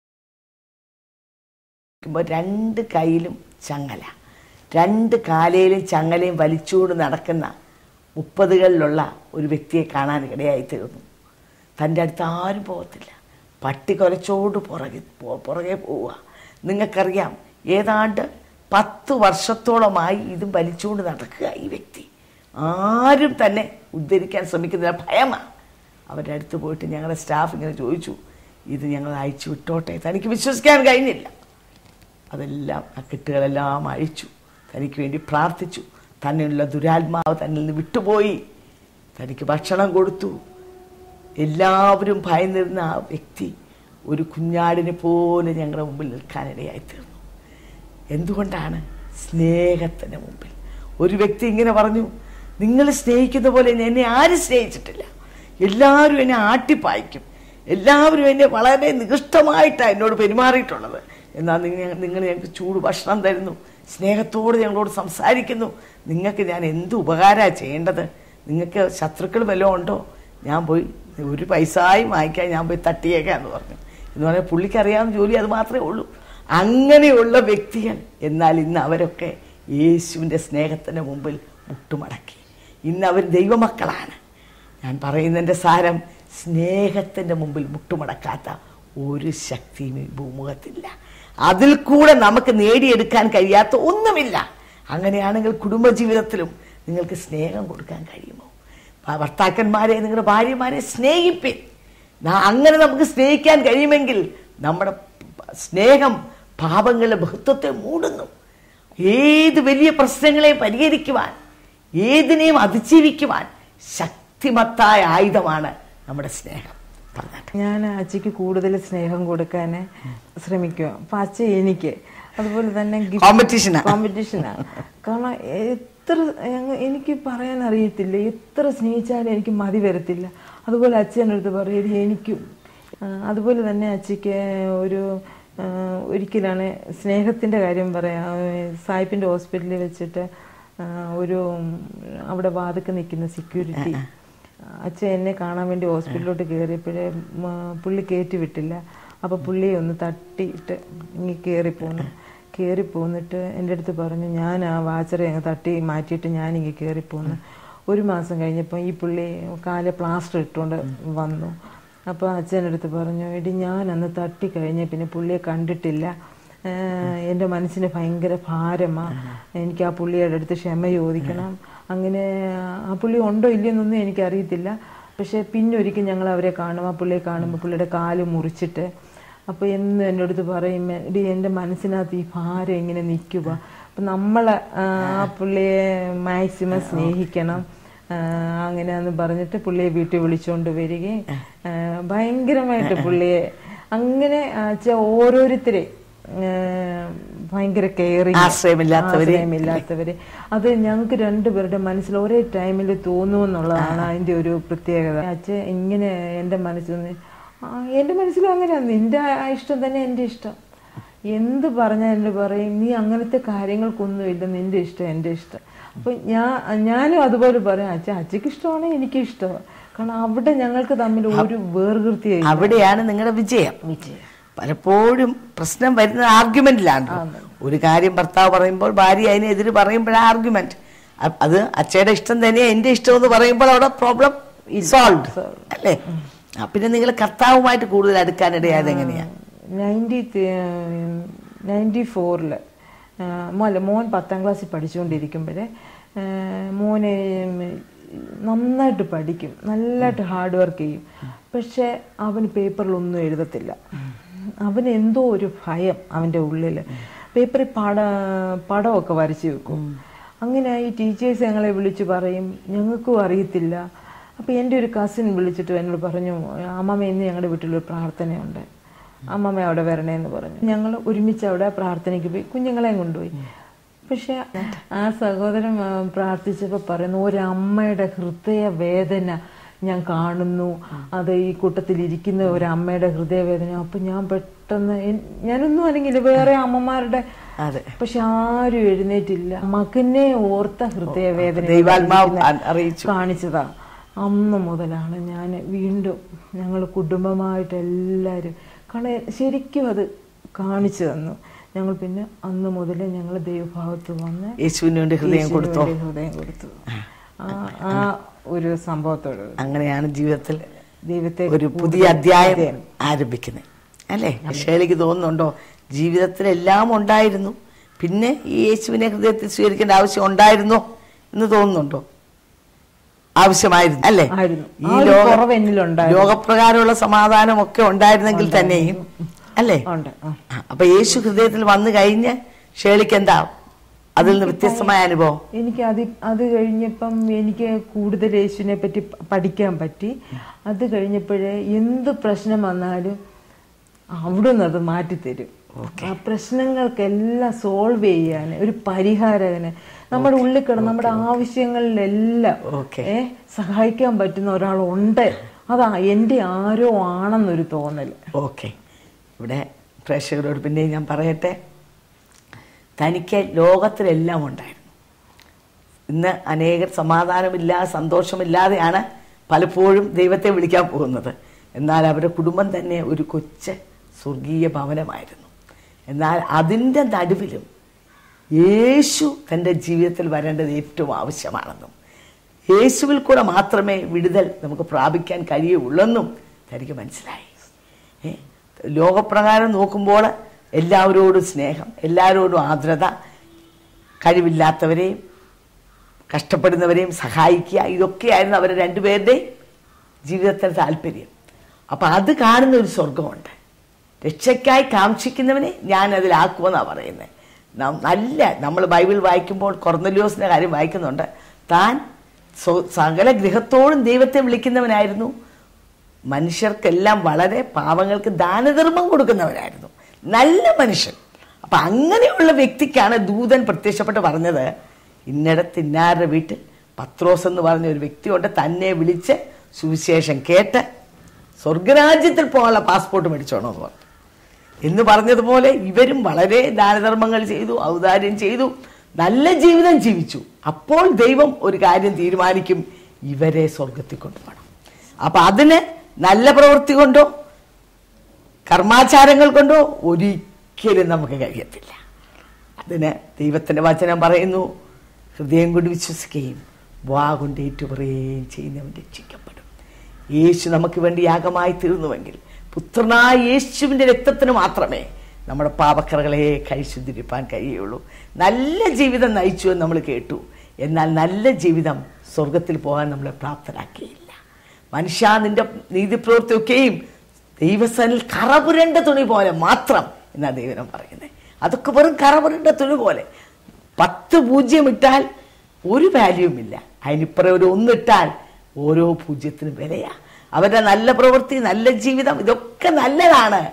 നിൽക്കുമ്പോൾ രണ്ട് കയ്യിലും ചങ്ങല രണ്ട് കാലയിലും ചങ്ങലയും വലിച്ചുകൊണ്ട് നടക്കുന്ന മുപ്പതുകളിലുള്ള ഒരു വ്യക്തിയെ കാണാൻ ഇടയായി തീർന്നു തൻ്റെ അടുത്ത് ആരും പോകത്തില്ല പട്ടി കൊലച്ചോട് പുറകെ പോ- പുറകെ പോവുക നിങ്ങൾക്കറിയാം ഏതാണ്ട് പത്ത് വർഷത്തോളമായി ഇതും വലിച്ചുകൊണ്ട് നടക്കുക ഈ വ്യക്തി ആരും തന്നെ ഉദ്ധരിക്കാൻ ശ്രമിക്കുന്നില്ല ഭയമാണ് അവരുടെ അടുത്ത് പോയിട്ട് ഞങ്ങളുടെ സ്റ്റാഫ് ഇങ്ങനെ ചോദിച്ചു ഇത് ഞങ്ങൾ അയച്ചു വിട്ടോട്ടെ തനിക്ക് വിശ്വസിക്കാൻ കഴിഞ്ഞില്ല അതെല്ലാം ആ കെട്ടുകളെല്ലാം അഴിച്ചു തനിക്ക് വേണ്ടി പ്രാർത്ഥിച്ചു തന്നെയുള്ള ദുരാത്മാവ് തന്നിൽ നിന്ന് വിട്ടുപോയി തനിക്ക് ഭക്ഷണം കൊടുത്തു എല്ലാവരും ഭയന്നിരുന്ന ആ വ്യക്തി ഒരു കുഞ്ഞാടിനെ പോലെ ഞങ്ങളുടെ മുമ്പിൽ നിൽക്കാനിടയായി തീർന്നു എന്തുകൊണ്ടാണ് സ്നേഹത്തിന് മുമ്പിൽ ഒരു വ്യക്തി ഇങ്ങനെ പറഞ്ഞു നിങ്ങൾ സ്നേഹിക്കുന്ന പോലെ എന്നെ ആരും സ്നേഹിച്ചിട്ടില്ല എല്ലാവരും എന്നെ ആട്ടിപ്പായിക്കും എല്ലാവരും എന്നെ വളരെ നികൃഷ്ടമായിട്ടാണ് എന്നോട് പെരുമാറിയിട്ടുള്ളത് എന്നാൽ നിങ്ങൾ നിങ്ങൾ ഞങ്ങൾക്ക് ചൂട് ഭക്ഷണം തരുന്നു സ്നേഹത്തോട് ഞങ്ങളോട് സംസാരിക്കുന്നു നിങ്ങൾക്ക് ഞാൻ എന്ത് ഉപകാരമാണ് ചെയ്യേണ്ടത് നിങ്ങൾക്ക് ശത്രുക്കൾ വല്ലതും ഉണ്ടോ ഞാൻ പോയി ഒരു പൈസയും വാങ്ങിക്കാൻ ഞാൻ പോയി തട്ടിയേക്കാന്ന് പറഞ്ഞു എന്ന് പറഞ്ഞാൽ പുള്ളിക്ക് അറിയാവുന്ന ജോലി അത് മാത്രമേ ഉള്ളൂ അങ്ങനെയുള്ള വ്യക്തികൾ എന്നാൽ ഇന്ന് അവരൊക്കെ യേശുവിൻ്റെ സ്നേഹത്തിന് മുമ്പിൽ മുട്ടുമടക്കി ഇന്ന് അവർ ദൈവമക്കളാണ് ഞാൻ പറയുന്നതിൻ്റെ സാരം സ്നേഹത്തിൻ്റെ മുമ്പിൽ മുട്ടുമടക്കാത്ത ഒരു ശക്തിയും ഈ ഭൂമുഖത്തില്ല അതിൽ കൂടെ നമുക്ക് നേടിയെടുക്കാൻ കഴിയാത്ത ഒന്നുമില്ല അങ്ങനെയാണെങ്കിൽ കുടുംബജീവിതത്തിലും നിങ്ങൾക്ക് സ്നേഹം കൊടുക്കാൻ കഴിയുമോ ഭ- ഭർത്താക്കന്മാരെ നിങ്ങളുടെ ഭാര്യമാരെ സ്നേഹിപ്പിൻ നാ- അങ്ങനെ നമുക്ക് സ്നേഹിക്കാൻ കഴിയുമെങ്കിൽ നമ്മുടെ പ- സ്നേഹം പാപങ്ങളുടെ ബഹുത്വത്തെ മൂടുന്നു ഏത് വലിയ പ്രശ്നങ്ങളെയും പരിഹരിക്കുവാൻ ഏതിനെയും അതിജീവിക്കുവാൻ ശക്തിമത്തായ ആയുധമാണ് നമ്മുടെ സ്നേഹം പറഞ്ഞാട്ടെ ഞാൻ അച്ഛക്ക് കൂടുതൽ സ്നേഹം കൊടുക്കാൻ ശ്രമിക്കുക അപ്പൊ അച്ഛ എനിക്ക് അതുപോലെ തന്നെ Competition ആ. കോമ്പറ്റീഷനാണ് കാരണം എത്ര ഞങ്ങ- എനിക്ക് പറയാൻ അറിയത്തില്ല എത്ര സ്നേഹിച്ചാലും എനിക്ക് മതി വരത്തില്ല അതുപോലെ അച്ഛൻ്റെ അടുത്ത് പറയും എനിക്കും ആ, അതുപോലെ തന്നെ അച്ഛക്ക് ഒരു ആ, ഒരിക്കലാണ് സ്നേഹത്തിൻ്റെ കാര്യം പറയാം സായിപ്പിൻ്റെ ഹോസ്പിറ്റലിൽ വെച്ചിട്ട് ആ, ഒരു ഉം, അവിടെ വാതിക്ക് നിൽക്കുന്ന സെക്യൂരിറ്റി അച്ഛൻ എന്നെ കാണാൻ വേണ്ടി ഹോസ്പിറ്റലിലോട്ട് കയറിയപ്പോഴേ പുള്ളി കയറ്റി വിട്ടില്ല അപ്പോൾ പുള്ളിയെ ഒന്ന് തട്ടിയിട്ട് ഇങ്ങനെ കയറി പോന്നു കയറി പോന്നിട്ട് എൻ്റെ അടുത്ത് പറഞ്ഞു ഞാൻ ആ വാച്ചറെ അങ്ങ് തട്ടി മാറ്റിയിട്ട് ഞാൻ ഇങ്ങനെ കയറി പോന്നു ഒരു മാസം കഴിഞ്ഞപ്പോൾ ഈ പുള്ളി കാല് പ്ലാസ്റ്റർ ഇട്ടുകൊണ്ട് വന്നു അപ്പോൾ അച്ഛൻ്റെ അടുത്ത് പറഞ്ഞു എടി ഞാൻ അന്ന് തട്ടി കഴിഞ്ഞ് പിന്നെ പുള്ളിയെ കണ്ടിട്ടില്ല ഏഹ് എൻ്റെ മനസ്സിന് ഭയങ്കര ഭാരമാണ് എനിക്ക് ആ പുള്ളിയുടെ അടുത്ത് ക്ഷമ ചോദിക്കണം അങ്ങനെ ആ പുള്ളി ഉണ്ടോ ഇല്ലയെന്നൊന്നും എനിക്കറിയത്തില്ല പക്ഷേ പിന്നെ ഒരിക്കൽ ഞങ്ങൾ അവരെ കാണും ആ പുള്ളിയെ കാണുമ്പോൾ പുള്ളിയുടെ കാല് മുറിച്ചിട്ട് അപ്പോൾ എന്ന് എൻ്റെ അടുത്ത് പറയും എടി എൻ്റെ മനസ്സിനകത്ത് ഈ ഭാരം ഇങ്ങനെ നിൽക്കുക അപ്പം നമ്മൾ ആ പുള്ളിയെ മാക്സിമം സ്നേഹിക്കണം ആ, അങ്ങനെയാന്ന് പറഞ്ഞിട്ട് പുള്ളിയെ വീട്ടിൽ വിളിച്ചുകൊണ്ട് വരികയും ആ, ഭയങ്കരമായിട്ട് പുള്ളിയെ അങ്ങനെ വെച്ചാൽ ഓരോരുത്തരെ ആ, ഭയങ്കര കെയറിങ് ആശ്രയമില്ലാത്തവരെ. ആശ്രയമില്ലാത്തവരെ അത് ഞങ്ങൾക്ക് രണ്ടുപേരുടെ മനസ്സിൽ ഒരേ ടൈമിൽ തോന്നുമെന്നുള്ളതാണ് അതിന്റെ ഒരു പ്രത്യേകത അച്ഛൻ ഇങ്ങനെ എൻ്റെ മനസ്സിൽ നിന്ന് ആ, എൻ്റെ മനസ്സിലും അങ്ങനെയാണ് നിന്റെ ആ ഇഷ്ടം തന്നെ എൻ്റെ ഇഷ്ടം എന്ത് പറഞ്ഞാൽ എൻ്റെ പറയും നീ അങ്ങനത്തെ കാര്യങ്ങൾക്കൊന്നുമില്ല നിന്റെ ഇഷ്ടം എൻ്റെ ഇഷ്ടം അപ്പൊ ഞാൻ ഞാനും അതുപോലെ പറയാം അച്ഛൻ അച്ഛക്ക് ഇഷ്ടമാണ് എനിക്ക് ഇഷ്ടമാണ് കാരണം അവിടെ ഞങ്ങൾക്ക് തമ്മിൽ ഒരു വേർകൃതിയായി അവിടെയാണ് നിങ്ങളുടെ വിജയം വിജയം പലപ്പോഴും പ്രശ്നം വരുന്നത് ആർഗ്യുമെന്റിലാണ് ഒരു കാര്യം ഭർത്താവ് പറയുമ്പോൾ ഭാര്യ അതിനെതിര് പറയുമ്പോഴാണ് ആർഗ്യുമെന്റ് അത് അച്ഛയുടെ ഇഷ്ടം തന്നെ എന്റെ ഇഷ്ടം എന്ന് പറയുമ്പോൾ അവിടെ പ്രോബ്ലം സോൾവ് അല്ലേ ആ, പിന്നെ നിങ്ങൾ കർത്താവുമായിട്ട് കൂടുതൽ അടുക്കാനിടയായത് എങ്ങനെയാ നയൻറ്റി നയൻറ്റി ഫോറിൽ മോല്ല മോൻ പത്താം ക്ലാസ്സിൽ പഠിച്ചുകൊണ്ടിരിക്കുമ്പോഴേ മോനെ ഉം, നന്നായിട്ട് പഠിക്കും നല്ലതായിട്ട് ഹാർഡ് വർക്ക് ചെയ്യും പക്ഷെ അവന് പേപ്പറിലൊന്നും എഴുതത്തില്ല അവന് എന്തോ ഒരു ഭയം അവൻ്റെ ഉള്ളിൽ പേപ്പറിൽ പട പടമൊക്കെ വരച്ചു വെക്കും അങ്ങനെ ഈ ടീച്ചേഴ്സ് ഞങ്ങളെ വിളിച്ച് പറയും ഞങ്ങൾക്കും അറിയത്തില്ല അപ്പോൾ എൻ്റെ ഒരു കസിൻ വിളിച്ചിട്ട് എന്നോട് പറഞ്ഞു അമ്മമ്മ ഇന്ന് ഞങ്ങളുടെ വീട്ടിലൊരു പ്രാർത്ഥനയുണ്ട് അമ്മമ്മ അവിടെ വരണേന്ന് പറഞ്ഞു ഞങ്ങൾ ഒരുമിച്ച് അവിടെ പ്രാർത്ഥനയ്ക്ക് പോയി കുഞ്ഞുങ്ങളെയും കൊണ്ടുപോയി പക്ഷെ ആ സഹോദരൻ ആ, പ്രാർത്ഥിച്ചപ്പോൾ പറയുന്നു ഒരമ്മയുടെ ഹൃദയ വേദന ഞാൻ കാണുന്നു അത് ഈ കൂട്ടത്തിൽ ഇരിക്കുന്ന ഒരു അമ്മയുടെ ഹൃദയവേദന അപ്പൊ ഞാൻ പെട്ടെന്ന് എൻ- ഞാനൊന്നും അല്ലെങ്കിൽ വേറെ അമ്മമാരുടെ അതെ പക്ഷെ ആരും എഴുന്നേറ്റില്ല മകനെ ഓർത്ത ഹൃദയവേദന ദൈവാത്മാവ് അ- അറിയിച്ചു കാണിച്ചതാ അന്ന് മുതലാണ് ഞാൻ വീണ്ടും ഞങ്ങൾ കുടുംബമായിട്ട് എല്ലാവരും കാരണം ശരിക്കും അത് കാണിച്ചു തന്നു ഞങ്ങൾ പിന്നെ അന്ന് മുതൽ ഞങ്ങൾ ദൈവഭാഗത്ത് വന്ന് യേശുവിന് വേണ്ടി ഹൃദയം യേശുവിന് കൊടുത്തോ വേണ്ടി ഹൃദയം കൊടുത്തു ആ ആ ഒരു സംഭവത്തോട് അങ്ങനെയാണ് ജീവിതത്തിൽ ദൈവത്തെ ഒരു പുതിയ അധ്യായം ആരംഭിക്കുന്നത് അല്ലേ ഷേലിക്ക് തോന്നുന്നുണ്ടോ ജീവിതത്തിൽ എല്ലാം ഉണ്ടായിരുന്നു പിന്നെ ഈ യേശുവിനെ ഹൃദയത്തിൽ സ്വീകരിക്കേണ്ട ആവശ്യം ഉണ്ടായിരുന്നോ എന്ന് തോന്നുന്നുണ്ടോ ആവശ്യമായിരുന്നു അല്ലേ ആയിരുന്നു. ഈ ആ ഒരു ലോക കുറവ് എന്നിലുണ്ടായിരുന്നു. ലോകപ്രകാരമുള്ള സമാധാനം ഒക്കെ ഉണ്ടായിരുന്നെങ്കിൽ തന്നെയും അല്ലേ ഉണ്ട് ആ. ആ, അപ്പൊ യേശു ഹൃദയത്തിൽ വന്നു കഴിഞ്ഞ് ഷേളിക്ക് എന്താ അതിൽ നിന്ന് വ്യത്യസ്തമായ അനുഭവം എനിക്ക് അത് അത് കഴിഞ്ഞപ്പം എനിക്ക് കൂടുതൽ യേശുവിനെ പറ്റി പ- പഠിക്കാൻ പറ്റി അത് കഴിഞ്ഞപ്പോഴേ എന്ത് പ്രശ്നം വന്നാലും അവിടുന്ന് അത് മാറ്റിത്തരും ആ പ്രശ്നങ്ങൾക്കെല്ലാം സോൾവ് ചെയ്യാൻ ഒരു പരിഹാരത്തിന് നമ്മുടെ ഉള്ളിൽ കിടന്ന് നമ്മുടെ ആവശ്യങ്ങളിലെല്ലാം ഓക്കെ ഏ സഹായിക്കാൻ പറ്റുന്ന ഒരാളുണ്ട് അതാ എൻ്റെ ആരോ ആണെന്നൊരു തോന്നൽ ഓക്കെ ഇവിടെ പ്രേക്ഷകരോട് പിന്നെ ഞാൻ പറയട്ടെ തനിക്ക് ലോകത്തിലെല്ലാം ഉണ്ടായിരുന്നു ഇന്ന് അനേകർ സമാധാനമില്ലാതെ സന്തോഷമില്ലാതെയാണ് പലപ്പോഴും ദൈവത്തെ വിളിക്കാൻ പോകുന്നത് എന്നാൽ അവരുടെ കുടുംബം തന്നെ ഒരു കൊച്ച് സ്വർഗീയ ഭവനമായിരുന്നു എന്നാൽ അതിൻ്റെ നടുവിലും യേശു തൻ്റെ ജീവിതത്തിൽ വരേണ്ടത് ഏറ്റവും ആവശ്യമാണെന്നും യേശുവിൽ കൂടെ മാത്രമേ വിടുതൽ നമുക്ക് പ്രാപിക്കാൻ കഴിയുള്ളെന്നും തനിക്ക് മനസ്സിലായി ഏ, ലോകപ്രകാരം നോക്കുമ്പോൾ എല്ലാവരോടും സ്നേഹം എല്ലാവരോടും ആർദ്രത കഴിവില്ലാത്തവരെയും കഷ്ടപ്പെടുന്നവരെയും സഹായിക്കുക ഇതൊക്കെയായിരുന്നു അവരുടെ രണ്ടുപേരുടെയും ജീവിതത്തിൽ താല്പര്യം അപ്പം അത് കാണുന്ന ഒരു സ്വർഗമുണ്ട് രക്ഷയ്ക്കായി കാക്ഷിക്കുന്നവനെ ഞാൻ അതിലാക്കുമെന്നാണ് പറയുന്നത് നം- നല്ല നമ്മൾ ബൈബിൾ വായിക്കുമ്പോൾ കൊർന്നലിയോസിൻ്റെ കാര്യം വായിക്കുന്നുണ്ട് താൻ സ്വ- സകല ഗൃഹത്തോടും ദൈവത്തെ വിളിക്കുന്നവനായിരുന്നു മനുഷ്യർക്കെല്ലാം വളരെ പാവങ്ങൾക്ക് ദാനധർമ്മം കൊടുക്കുന്നവരായിരുന്നു നല്ല മനുഷ്യൻ അപ്പൊ അങ്ങനെയുള്ള വ്യക്തിക്കാണ് ദൂതൻ പ്രത്യക്ഷപ്പെട്ട് പറഞ്ഞത് ഇന്നിടത്ത് ഇന്നാരുടെ വീട്ടിൽ പത്രോസ് എന്ന് പറഞ്ഞ ഒരു വ്യക്തിയുണ്ട് തന്നെ വിളിച്ച് സുവിശേഷം കേട്ട് സ്വർഗരാജ്യത്തിൽ പോകാനുള്ള പാസ്പോർട്ട് മേടിച്ചോണോ എന്ന് പറഞ്ഞു എന്ന് പറഞ്ഞതുപോലെ ഇവരും വളരെ ദാനധർമ്മങ്ങൾ ചെയ്തു ഔദാര്യം ചെയ്തു നല്ല ജീവിതം ജീവിച്ചു അപ്പോൾ ദൈവം ഒരു കാര്യം തീരുമാനിക്കും ഇവരെ സ്വർഗത്തിൽ കൊണ്ടുപോകണം അപ്പൊ അതിന് നല്ല പ്രവൃത്തി കൊണ്ടോ കർമാചാരങ്ങൾ കൊണ്ടോ ഒരിക്കലും നമുക്ക് കഴിയത്തില്ല അതിന് ദൈവത്തിൻ്റെ വചനം പറയുന്നു ഹൃദയം കൊണ്ട് വിശ്വസിക്കുകയും വാ കൊണ്ട് ഏറ്റുപറയുകയും ചെയ്യുന്നവൻ രക്ഷിക്കപ്പെടും യേശു നമുക്ക് വേണ്ടി യാഗമായി തീർന്നുവെങ്കിൽ പുത്രനായ യേശുവിൻ്റെ രക്തത്തിന് മാത്രമേ നമ്മുടെ പാപക്കറകളെ കഴിച്ചുതിരിപ്പാൻ കഴിയുള്ളൂ നല്ല ജീവിതം നയിച്ചു എന്ന് നമ്മൾ കേട്ടു എന്നാൽ നല്ല ജീവിതം സ്വർഗത്തിൽ പോകാൻ നമ്മളെ പ്രാപ്തരാക്കിയില്ല മനുഷ്യ നിന്റെ നീതിപ്രവൃത്തിയൊക്കെയും ദൈവസനിൽ കറപുരണ്ട തുണി പോലെ മാത്രം എന്നാ ദൈവനം പറയുന്നത് അതൊക്കെ വെറും കറപുരണ്ട തുണി പോലെ പത്ത് പൂജ്യം ഇട്ടാൽ ഒരു വാല്യൂവും ഇല്ല അതിനിപ്പുറം ഒരു ഒന്നിട്ടാൽ ഓരോ പൂജ്യത്തിനും വിലയാ അവരുടെ നല്ല പ്രവൃത്തി നല്ല ജീവിതം ഇതൊക്കെ നല്ലതാണ്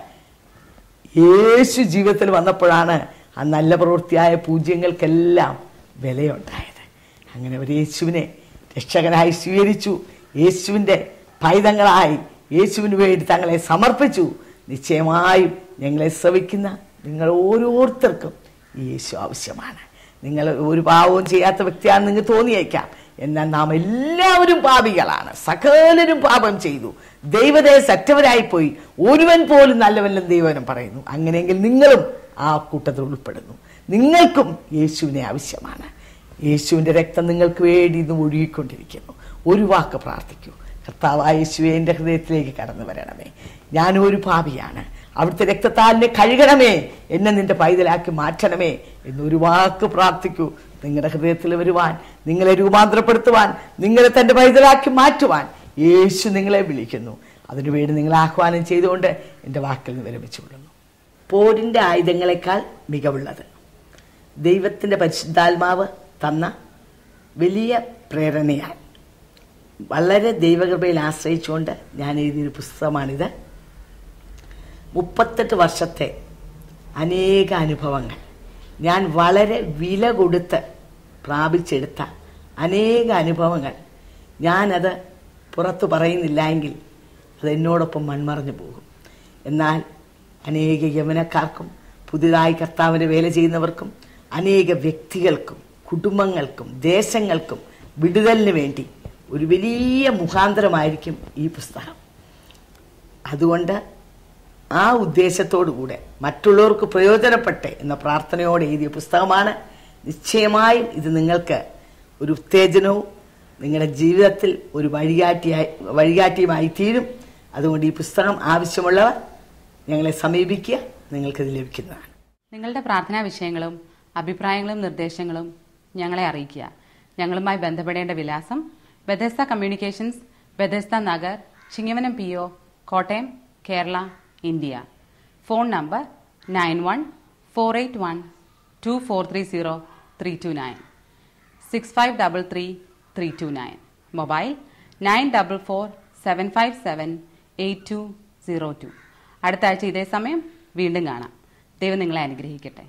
യേശു ജീവിതത്തിൽ വന്നപ്പോഴാണ് ആ നല്ല പ്രവൃത്തിയായ പൂജ്യങ്ങൾക്കെല്ലാം വിലയുണ്ടായത് അങ്ങനെ അവർ യേശുവിനെ രക്ഷകനായി സ്വീകരിച്ചു യേശുവിൻ്റെ പൈതങ്ങളായി യേശുവിന് വേണ്ടി തങ്ങളെ സമർപ്പിച്ചു നിശ്ചയമായും ഞങ്ങളെ ശ്രവിക്കുന്ന നിങ്ങൾ ഓരോരുത്തർക്കും ഈ യേശു ആവശ്യമാണ് നിങ്ങൾ ഒരു പാവവും ചെയ്യാത്ത വ്യക്തിയാണെന്ന് നിങ്ങൾക്ക് തോന്നിയേക്കാം എന്നാൽ നാം എല്ലാവരും പാപികളാണ് സകലരും പാപം ചെയ്തു ദൈവത്തെ സറ്റവരായി പോയി ഒരുവൻ പോലും നല്ലവനും ദൈവനും പറയുന്നു അങ്ങനെയെങ്കിൽ നിങ്ങളും ആ കൂട്ടത്തിൽ ഉൾപ്പെടുന്നു നിങ്ങൾക്കും യേശുവിനെ ആവശ്യമാണ് യേശുവിൻ്റെ രക്തം നിങ്ങൾക്ക് വേണ്ടി ഇന്ന് ഒഴുകിക്കൊണ്ടിരിക്കുന്നു ഒരു വാക്ക് പ്രാർത്ഥിക്കൂ കർത്താവായ യേശുവെ എൻ്റെ ഹൃദയത്തിലേക്ക് കടന്നു വരണമേ ഞാനൊരു പാപിയാണ് അവിടുത്തെ രക്തത്താലിനെ കഴുകണമേ എന്നെ നിന്റെ പൈതലാക്കി മാറ്റണമേ എന്നൊരു വാക്ക് പ്രാർത്ഥിക്കൂ നിങ്ങളുടെ ഹൃദയത്തിൽ വരുവാൻ നിങ്ങളെ രൂപാന്തരപ്പെടുത്തുവാൻ നിങ്ങളെ തൻ്റെ പൈതലാക്കി മാറ്റുവാൻ യേശു നിങ്ങളെ വിളിക്കുന്നു അതിനുവേണ്ടി നിങ്ങൾ ആഹ്വാനം ചെയ്തുകൊണ്ട് എൻ്റെ വാക്കിൽ നിന്ന് വിരമിച്ചുകൊള്ളുന്നു പോരിൻ്റെ ആയുധങ്ങളെക്കാൾ മികവുള്ളത് ദൈവത്തിൻ്റെ പരിശുദ്ധാത്മാവ് തന്ന വലിയ പ്രേരണയാൽ വളരെ ദൈവകൃപയിൽ ആശ്രയിച്ചുകൊണ്ട് ഞാൻ എഴുതിയൊരു പുസ്തകമാണിത് മുപ്പത്തെട്ട് വർഷത്തെ അനേക അനുഭവങ്ങൾ ഞാൻ വളരെ വില കൊടുത്ത് പ്രാപിച്ചെടുത്ത അനേക അനുഭവങ്ങൾ ഞാനത് പുറത്തു പറയുന്നില്ല എങ്കിൽ അത് എന്നോടൊപ്പം മൺമറഞ്ഞു പോകും എന്നാൽ അനേക യവനക്കാർക്കും പുതിയതായി കർത്താവിൻ്റെ വേല ചെയ്യുന്നവർക്കും അനേക വ്യക്തികൾക്കും കുടുംബങ്ങൾക്കും ദേശങ്ങൾക്കും വിടുതലിന് വേണ്ടി ഒരു വലിയ മുഖാന്തരമായിരിക്കും ഈ പുസ്തകം അതുകൊണ്ട് ആ ഉദ്ദേശത്തോടു കൂടെ മറ്റുള്ളവർക്ക് പ്രയോജനപ്പെട്ട് എന്ന പ്രാർത്ഥനയോടെ എഴുതിയ പുസ്തകമാണ് നിശ്ചയമായും ഇത് നിങ്ങൾക്ക് ഒരു ഉത്തേജനവും നിങ്ങളുടെ ജീവിതത്തിൽ ഒരു വഴികാട്ടിയായി വഴികാട്ടിയുമായി തീരും അതുകൊണ്ട് ഈ പുസ്തകം ആവശ്യമുള്ളവർ ഞങ്ങളെ സമീപിക്കുക നിങ്ങൾക്കിത് ലഭിക്കുന്നതാണ് നിങ്ങളുടെ പ്രാർത്ഥനാ വിഷയങ്ങളും അഭിപ്രായങ്ങളും നിർദ്ദേശങ്ങളും ഞങ്ങളെ അറിയിക്കുക ഞങ്ങളുമായി ബന്ധപ്പെടേണ്ട വിലാസം Bethesda Communications Bethesda Nagar Chingavanam P O Kottayam Kerala India phone number nine one four eight one two four three zero three two nine six five double three three two nine mobile nine double four seven five seven eight two zero two അടുത്ത ആഴ്ച ഇതേ സമയം വീണ്ടും കാണാം ദൈവം നിങ്ങളെ അനുഗ്രഹിക്കട്ടെ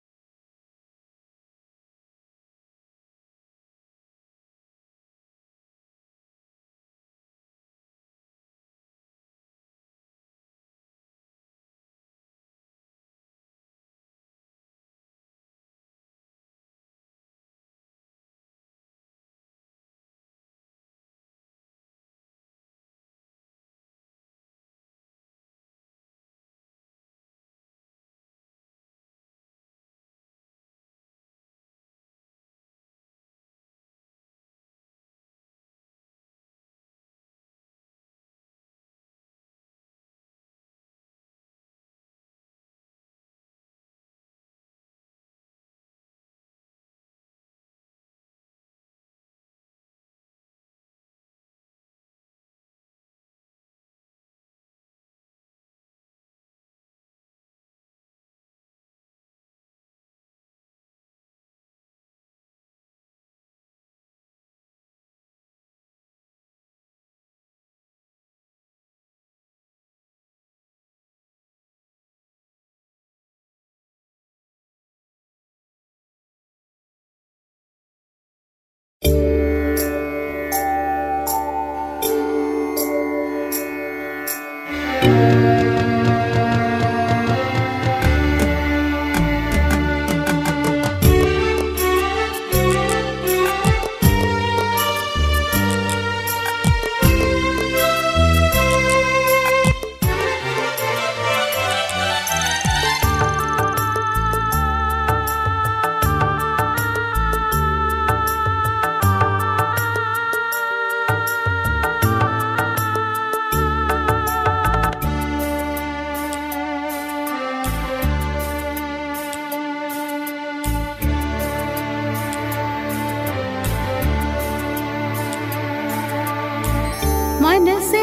മനസ്സേ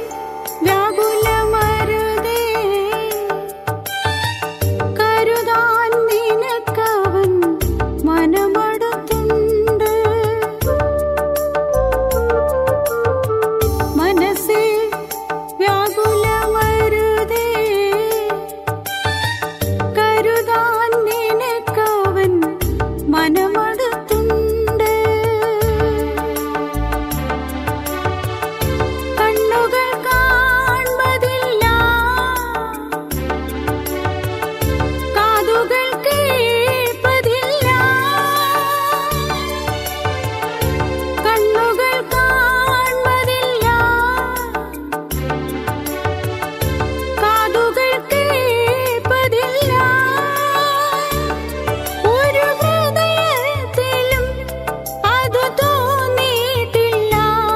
വ്യാകുലമരുതേ കരുതാൻ നിനക്കവൻ മനമടുത്തുണ്ട് മനസ്സേ വ്യാകുലമരുതേ കരുതാൻ നിനക്കവൻ മനമടുത്തുണ്ട് കണ്ണുകൾ കാൺമതില്ല കാതുകൾ കേൾപ്പതില്ല കണ്ണുകൾ കാൺമതില്ല കാതുകൾ കേൾപ്പതില്ല ഒരു ഹൃദയത്തിലും അത് തോന്നിയിട്ടില്ല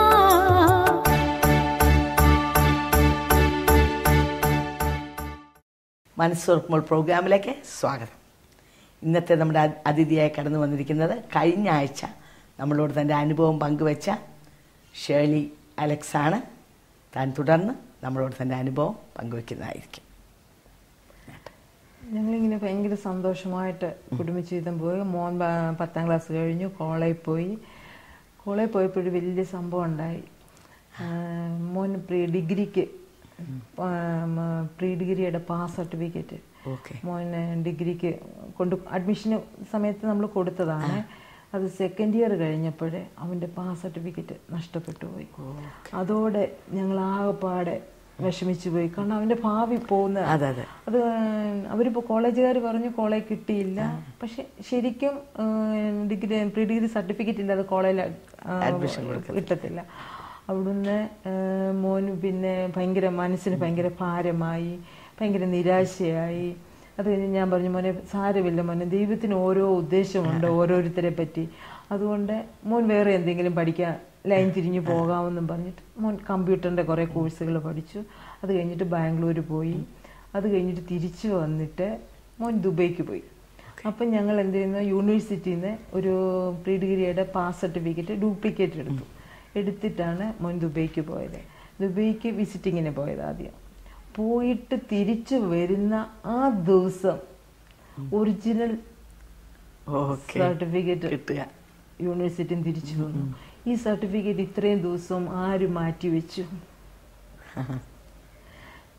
മനസ്സുറക്കുമ്പോൾ പ്രോഗ്രാമിലേക്ക് സ്വാഗതം ഇന്നത്തെ നമ്മുടെ അ- അതിഥിയായി കടന്നു വന്നിരിക്കുന്നത് കഴിഞ്ഞ ആഴ്ച നമ്മളോട് തൻ്റെ അനുഭവം പങ്കുവെച്ച ഷേർലി അലക്സാണ് താൻ തുടർന്ന് നമ്മളോട് തൻ്റെ അനുഭവം പങ്കുവെക്കുന്നതായിരിക്കും ഞങ്ങളിങ്ങനെ ഭയങ്കര സന്തോഷമായിട്ട് കുടുംബജീവിതം പോയി മോൻ പ- പത്താം ക്ലാസ് കഴിഞ്ഞു കോളേജിൽ പോയി കോളേജിൽ പോയപ്പോഴൊരു വലിയ സംഭവം ഉണ്ടായി ആ, മോൻ പ്രീ ഡിഗ്രിക്ക് പ്രീ ഡിഗ്രിയുടെ പാസ് സർട്ടിഫിക്കറ്റ് ഓക്കെ മോൻ ഡിഗ്രിക്ക് കൊണ്ട് അഡ്മിഷന് സമയത്ത് നമ്മൾ കൊടുത്തതാണ് അത് സെക്കൻഡ് ഇയർ കഴിഞ്ഞപ്പോഴേ അവൻ്റെ പാസ് സർട്ടിഫിക്കറ്റ് നഷ്ടപ്പെട്ടു പോയി അതോടെ ഞങ്ങൾ ആകെപ്പാടെ വിഷമിച്ചു പോയി കാരണം അവൻ്റെ ഭാവി പോകുന്ന അതെ അതെ അത് അവരിപ്പോൾ കോളേജുകാർ പറഞ്ഞു കോളേജ് കിട്ടിയില്ല പക്ഷെ ശരിക്കും ഡിഗ്രി പ്രീ ഡിഗ്രി സർട്ടിഫിക്കറ്റ് ഇല്ലാതെ കോളേജിൽ Admission കിട്ടത്തില്ല അവിടുന്ന് ആ, മോന് പിന്നെ ഭയങ്കര മനസ്സിന് ഭയങ്കര ഭാരമായി ഭയങ്കര നിരാശയായി അത് കഴിഞ്ഞ് ഞാൻ പറഞ്ഞു മോനെ സാരമില്ല മോനെ ദൈവത്തിന് ഓരോ ഉദ്ദേശമുണ്ട് ഓരോരുത്തരെ പറ്റി അതുകൊണ്ട് മോൻ വേറെ എന്തെങ്കിലും പഠിക്കാൻ ലൈൻ തിരിഞ്ഞു പോകാമെന്നും പറഞ്ഞിട്ട് മോൻ കമ്പ്യൂട്ടറിൻ്റെ കുറേ കോഴ്സുകൾ പഠിച്ചു അത് കഴിഞ്ഞിട്ട് ബാംഗ്ലൂർ പോയി അത് കഴിഞ്ഞിട്ട് തിരിച്ചു വന്നിട്ട് മോൻ ദുബൈക്ക് പോയി അപ്പം ഞങ്ങൾ എന്ത് ചെയ്യുന്നു യൂണിവേഴ്സിറ്റിയിൽ നിന്ന് ഒരു പ്രീ ഡിഗ്രിയുടെ പാസ് സർട്ടിഫിക്കറ്റ് ഡ്യൂപ്ലിക്കേറ്റ് എടുത്തു എടുത്തിട്ടാണ് മോൻ ദുബൈക്ക് പോയത് ദുബൈക്ക് വിസിറ്റിങ്ങിന് പോയത് ആദ്യം പോയിട്ട് തിരിച്ചു വരുന്ന ആ ദിവസം ഒറിജിനൽ ഓക്കെ സർട്ടിഫിക്കറ്റ് കിട്ടുക യൂണിവേഴ്സിറ്റിയും തിരിച്ചു വന്നു ഈ സർട്ടിഫിക്കറ്റ് ഇത്രയും ദിവസം ആര് മാറ്റി വെച്ചു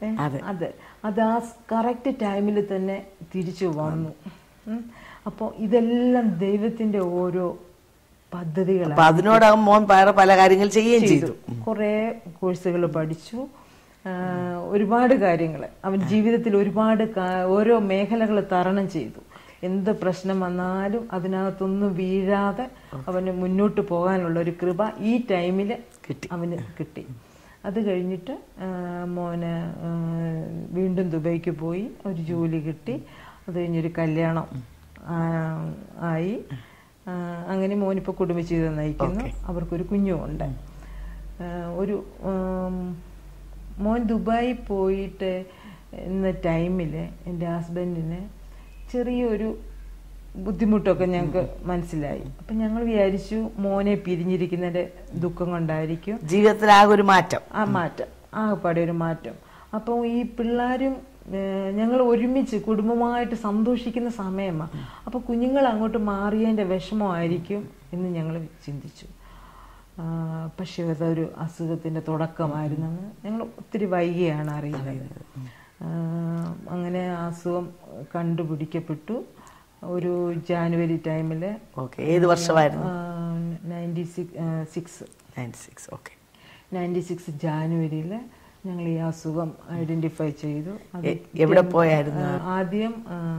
ഏ, അതെ. അതെ അത് ആ കറക്റ്റ് ടൈമിൽ തന്നെ തിരിച്ചു വന്നു അപ്പോൾ ഇതെല്ലാം ദൈവത്തിന്റെ ഓരോ പദ്ധതികളാണ് അപ്പൊ അതിനോടകം മോൻ വേറെ പല കാര്യങ്ങൾ ചെയ്യുകയും ചെയ്തു കുറേ കോഴ്സുകൾ പഠിച്ചു ആ, ഒരുപാട് കാര്യങ്ങൾ അവൻ ജീവിതത്തിൽ ഒരുപാട് കാ- ഓരോ മേഖലകൾ തരണം ചെയ്തു എന്ത് പ്രശ്നം വന്നാലും അതിനകത്തൊന്നും വീഴാതെ അവന് മുന്നോട്ട് പോകാനുള്ള ഒരു കൃപ ഈ ടൈമിൽ കിട്ടി. അവന് കിട്ടി അത് കഴിഞ്ഞിട്ട് ആ, മോന് ആ, വീണ്ടും ദുബൈക്ക് പോയി ഒരു ജോലി കിട്ടി അത് കഴിഞ്ഞൊരു കല്യാണം ആ, ആയി ആ, അങ്ങനെ മോനിപ്പോൾ കുടുംബജീവിതം നയിക്കുന്നു അവർക്കൊരു കുഞ്ഞുമുണ്ട് ആ, ഒരു ഉം, മോൻ ദുബായി പോയിട്ട് എന്ന ടൈമിൽ എൻ്റെ ഹസ്ബൻഡിന് ചെറിയൊരു ബുദ്ധിമുട്ടൊക്കെ ഞങ്ങൾക്ക് മനസ്സിലായി അപ്പം ഞങ്ങൾ വിചാരിച്ചു മോനെ പിരിഞ്ഞിരിക്കുന്നതിൻ്റെ ദുഃഖം കൊണ്ടായിരിക്കും ജീവിതത്തിൽ ആകെ ഒരു മാറ്റം ആ മാറ്റം ആകെപ്പാടെ ഒരു മാറ്റം അപ്പോൾ ഈ പിള്ളേരും ഞങ്ങൾ ഒരുമിച്ച് കുടുംബമായിട്ട് സന്തോഷിക്കുന്ന സമയമാണ് അപ്പോൾ കുഞ്ഞുങ്ങൾ അങ്ങോട്ട് മാറിയതിൻ്റെ വിഷമമായിരിക്കും എന്ന് ഞങ്ങൾ ചിന്തിച്ചു ആ, പക്ഷേ അതൊരു അസുഖത്തിൻ്റെ തുടക്കമായിരുന്നെന്ന് ഞങ്ങൾ ഒത്തിരി വൈകിയാണ് അറിയുന്നത് ആ, അങ്ങനെ ആ അസുഖം കണ്ടുപിടിക്കപ്പെട്ടു ഒരു ജാനുവരി ടൈമിൽ ഓക്കെ ഏത് വർഷമായിരുന്നു ninety six ninety six okay ninety six ജാനുവരിയിൽ ഞങ്ങൾ ഈ അസുഖം ഐഡന്റിഫൈ ചെയ്തു അത് എ- എവിടെ പോയായിരുന്നു? ആ, ആദ്യം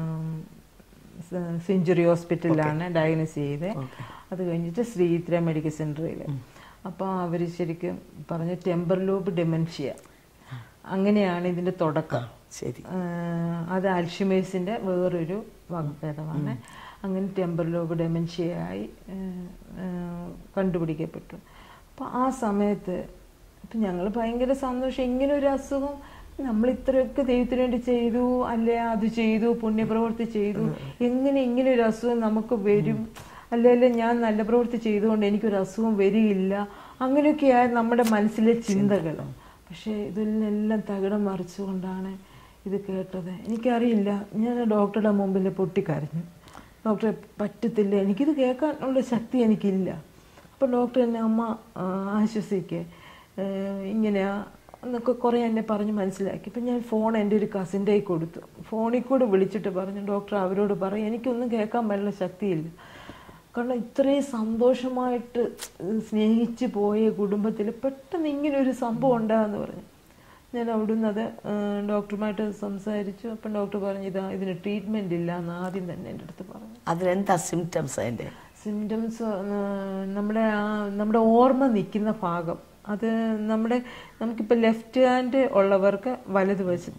സെഞ്ചുറി ഹോസ്പിറ്റലിലാണ് ഡയഗ്നോസ് ചെയ്തത് അത് കഴിഞ്ഞിട്ട് ശ്രീത്ര മെഡിക്കൽ സെന്ററിൽ അപ്പോൾ അവർ ശരിക്കും പറഞ്ഞു ടെമ്പർ ലോബ് ഡെമൻഷ്യ അങ്ങനെയാണ് ഇതിന്റെ തുടക്കം ശരി ആ, അത് അൽഷിമേഴ്സിന്റെ വേറൊരു വകഭേദമാണ് അങ്ങനെ ടെമ്പർ ലോബ് ഡെമൻഷ്യയായി ആ, ആ, കണ്ടുപിടിക്കപ്പെട്ടു അപ്പോൾ ആ സമയത്ത് അപ്പം ഞങ്ങൾ ഭയങ്കര സന്തോഷം ഇങ്ങനെ ഒരു അസുഖം നമ്മൾ ഇത്രയൊക്കെ ദൈവത്തിന് വേണ്ടി ചെയ്തു അല്ലെ അത് ചെയ്തു പുണ്യപ്രവൃത്തി ചെയ്തു എങ്ങനെ ഇങ്ങനെ ഒരു അസുഖം നമുക്ക് വരും അല്ലെ അല്ലെ ഞാൻ നല്ല പ്രവൃത്തി ചെയ്തുകൊണ്ട് എനിക്കൊരു അസുഖം വരികയില്ല അങ്ങനെയൊക്കെയായ നമ്മുടെ മനസ്സിലെ ചിന്തകൾ പക്ഷേ ഇതിനെല്ലാം തകിടം മറിച്ചുകൊണ്ടാണ് ഇത് കേട്ടത് എനിക്കറിയില്ല ഞാൻ ഡോക്ടറുടെ മുമ്പിൽ പൊട്ടിക്കരഞ്ഞു ഡോക്ടറെ പറ്റത്തില്ല എനിക്കിത് കേൾക്കാനുള്ള ശക്തി എനിക്കില്ല അപ്പോൾ ഡോക്ടർ എന്നെ അമ്മ ആ, ആശ്വസിക്കേ ഏഹ് ഇങ്ങനെയാ എന്നൊക്കെ കുറേ എന്നെ പറഞ്ഞ് മനസ്സിലാക്കി ഇപ്പം ഞാൻ ഫോൺ എൻ്റെ ഒരു കസിൻ്റെ കയ്യിൽ കൊടുത്തു ഫോണിൽ കൂടെ വിളിച്ചിട്ട് പറഞ്ഞു ഡോക്ടർ അവരോട് പറയും എനിക്കൊന്നും കേൾക്കാൻ പറ്റുന്ന ശക്തിയില്ല കാരണം ഇത്രയും സന്തോഷമായിട്ട് സ്നേഹിച്ച് പോയ കുടുംബത്തിൽ പെട്ടെന്ന് ഇങ്ങനെ ഒരു സംഭവം ഉണ്ടാകുമെന്ന് പറഞ്ഞു ഞാൻ അവിടുന്ന് അത് ഏഹ്, ഡോക്ടറുമായിട്ട് സംസാരിച്ചു അപ്പം ഡോക്ടർ പറഞ്ഞു ഇതാ ഇതിന് ട്രീറ്റ്മെൻ്റ് ഇല്ല എന്ന് ആദ്യം തന്നെ എൻ്റെ അടുത്ത് പറഞ്ഞു അതിനെന്താ സിംറ്റംസ് അതിന്റെ സിംറ്റംസ് നമ്മുടെ ആ നമ്മുടെ ഓർമ്മ നിൽക്കുന്ന ഭാഗം അത് നമ്മുടെ നമുക്കിപ്പോൾ ലെഫ്റ്റ് ഹാൻഡ് ഉള്ളവർക്ക് വലത് വശം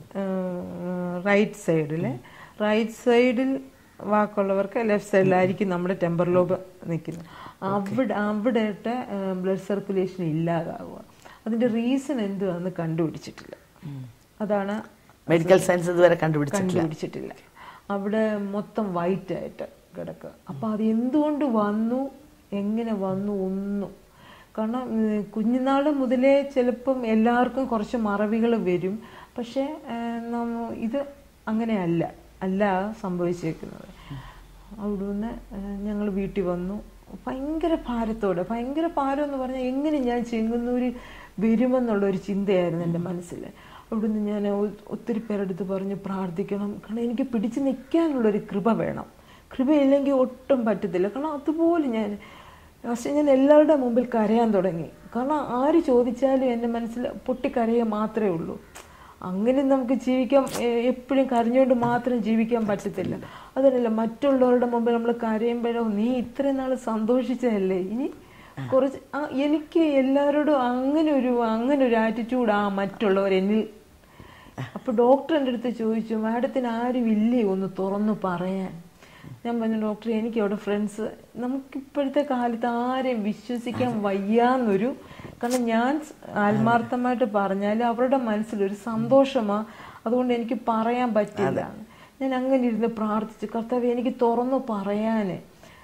റൈറ്റ് സൈഡിൽ റൈറ്റ് സൈഡിൽ വാക്കുള്ളവർക്ക് ലെഫ്റ്റ് സൈഡിലായിരിക്കും നമ്മുടെ ടെമ്പർ ലോബ് നിൽക്കുന്നത് അവിടെ അവിടെത്തെ ബ്ലഡ് സർക്കുലേഷൻ ഇല്ലാതാവുക അതിന്റെ റീസൺ എന്തുവാന്ന് കണ്ടുപിടിച്ചിട്ടില്ല അതാണ് മെഡിക്കൽ സയൻസ് ഇതുവരെ കണ്ടുപിടിച്ചിട്ടില്ല കണ്ടുപിടിച്ചിട്ടില്ല അവിടെ മൊത്തം വൈറ്റ് ആയിട്ട് കിടക്കുക അപ്പൊ അത് എന്തുകൊണ്ട് വന്നു എങ്ങനെ വന്നു ഒന്നും കാരണം ഉം, കുഞ്ഞുനാള് മുതലേ ചിലപ്പം എല്ലാവർക്കും കുറച്ച് മറവികൾ വരും പക്ഷെ നമ്മ ഇത് അങ്ങനെയല്ല അല്ല സംഭവിച്ചേക്കുന്നത് അവിടുന്ന് ഞങ്ങൾ വീട്ടിൽ വന്നു ഭയങ്കര ഭാരത്തോടെ ഭയങ്കര ഭാരം എന്ന് പറഞ്ഞാൽ എങ്ങനെ ഞാൻ ചെങ്ങന്നൂര് വരുമെന്നുള്ള ഒരു ചിന്തയായിരുന്നു എൻ്റെ മനസ്സിൽ അവിടുന്ന് ഞാൻ ഒ- ഒത്തിരി പേരെടുത്ത് പറഞ്ഞ് പ്രാർത്ഥിക്കണം കാരണം എനിക്ക് പിടിച്ചു നിൽക്കാനുള്ളൊരു കൃപ വേണം കൃപയില്ലെങ്കിൽ ഒട്ടും പറ്റത്തില്ല കാരണം അതുപോലെ ഞാൻ ലാസ്റ്റ് ഞാൻ എല്ലാവരുടെ മുമ്പിൽ കരയാൻ തുടങ്ങി കാരണം ആര് ചോദിച്ചാലും എൻ്റെ മനസ്സിൽ പൊട്ടിക്കരയുക മാത്രമേ ഉള്ളൂ അങ്ങനെ നമുക്ക് ജീവിക്കാൻ എപ്പോഴും കരഞ്ഞുകൊണ്ട് മാത്രം ജീവിക്കാൻ പറ്റത്തില്ല അതല്ല മറ്റുള്ളവരുടെ മുമ്പിൽ നമ്മൾ കരയുമ്പോഴോ നീ ഇത്രയും നാൾ സന്തോഷിച്ചതല്ലേ ഇനി കുറച്ച് ആ, എനിക്ക് എല്ലാവരോടും അങ്ങനെ ഒരു അങ്ങനെ ഒരു ആറ്റിറ്റ്യൂഡ് ആ മറ്റുള്ളവർ എന്നിൽ അപ്പൊ ഡോക്ടർ എൻ്റെ അടുത്ത് ചോദിച്ചു മാഡത്തിന് ആരും ഇല്ലേ ഒന്ന് തുറന്നു പറയാൻ ഞാൻ പറഞ്ഞു ഡോക്ടർ എനിക്ക് അവിടെ ഫ്രണ്ട്സ് നമുക്ക് ഇപ്പോഴത്തെ കാലത്ത് ആരെയും വിശ്വസിക്കാൻ വയ്യാന്നൊരു കാരണം ഞാൻ ആത്മാർത്ഥമായിട്ട് പറഞ്ഞാൽ അവരുടെ മനസ്സിലൊരു സന്തോഷമാ അതുകൊണ്ട് എനിക്ക് പറയാൻ പറ്റില്ല ഞാൻ അങ്ങനെ ഇരുന്ന് പ്രാർത്ഥിച്ചു കർത്താവ് എനിക്ക് തുറന്നു പറയാന്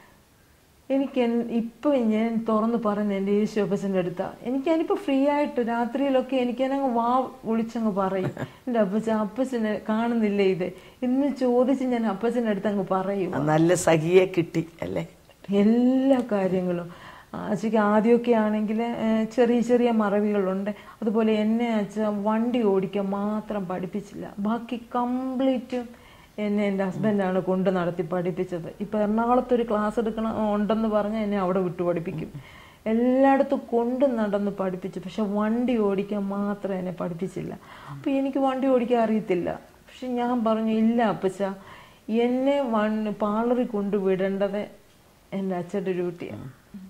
എനിക്ക് എൻ- ഇപ്പൊ ഞാൻ തുറന്ന് പറയുന്നത് എൻ്റെ യേശു അപ്പച്ചൻ്റെ അടുത്താ എനിക്ക് ഞാനിപ്പോ ഫ്രീ ആയിട്ട് രാത്രിയിലൊക്കെ എനിക്ക് ഞാനങ്ങ് വാ വിളിച്ചങ്ങ് പറയും എൻ്റെ അപ്പച്ചൻ അപ്പച്ചനെ കാണുന്നില്ലേ ഇത് എന്ന് ചോദിച്ച് ഞാൻ അപ്പച്ചൻ്റെ അടുത്ത് അങ്ങ് പറയും നല്ല സഖിയെ കിട്ടി അല്ലേ എല്ലാ കാര്യങ്ങളും അച്ഛക്ക് ആദ്യമൊക്കെ ആണെങ്കിൽ ചെറിയ ചെറിയ മറവികളുണ്ട് അതുപോലെ എന്നെ അച്ഛ വണ്ടി ഓടിക്കാൻ മാത്രം പഠിപ്പിച്ചില്ല ബാക്കി കംപ്ലീറ്റും എന്നെ എൻ്റെ ഹസ്ബൻഡാണ് കൊണ്ട് നടത്തി പഠിപ്പിച്ചത് ഇപ്പൊ എറണാകുളത്ത് ഒരു ക്ലാസ് എടുക്കണം ഉണ്ടെന്ന് പറഞ്ഞാൽ എന്നെ അവിടെ വിട്ടു പഠിപ്പിക്കും എല്ലായിടത്തും കൊണ്ട് നടന്ന് പഠിപ്പിച്ചു പക്ഷെ വണ്ടി ഓടിക്കാൻ മാത്രം എന്നെ പഠിപ്പിച്ചില്ല അപ്പൊ എനിക്ക് വണ്ടി ഓടിക്കാൻ അറിയത്തില്ല പക്ഷെ ഞാൻ പറഞ്ഞു ഇല്ല അപ്പച്ച എന്നെ വൺ പാളറി കൊണ്ടുവിടേണ്ടത് എൻ്റെ അച്ഛൻ്റെ ഡ്യൂട്ടിയാണ്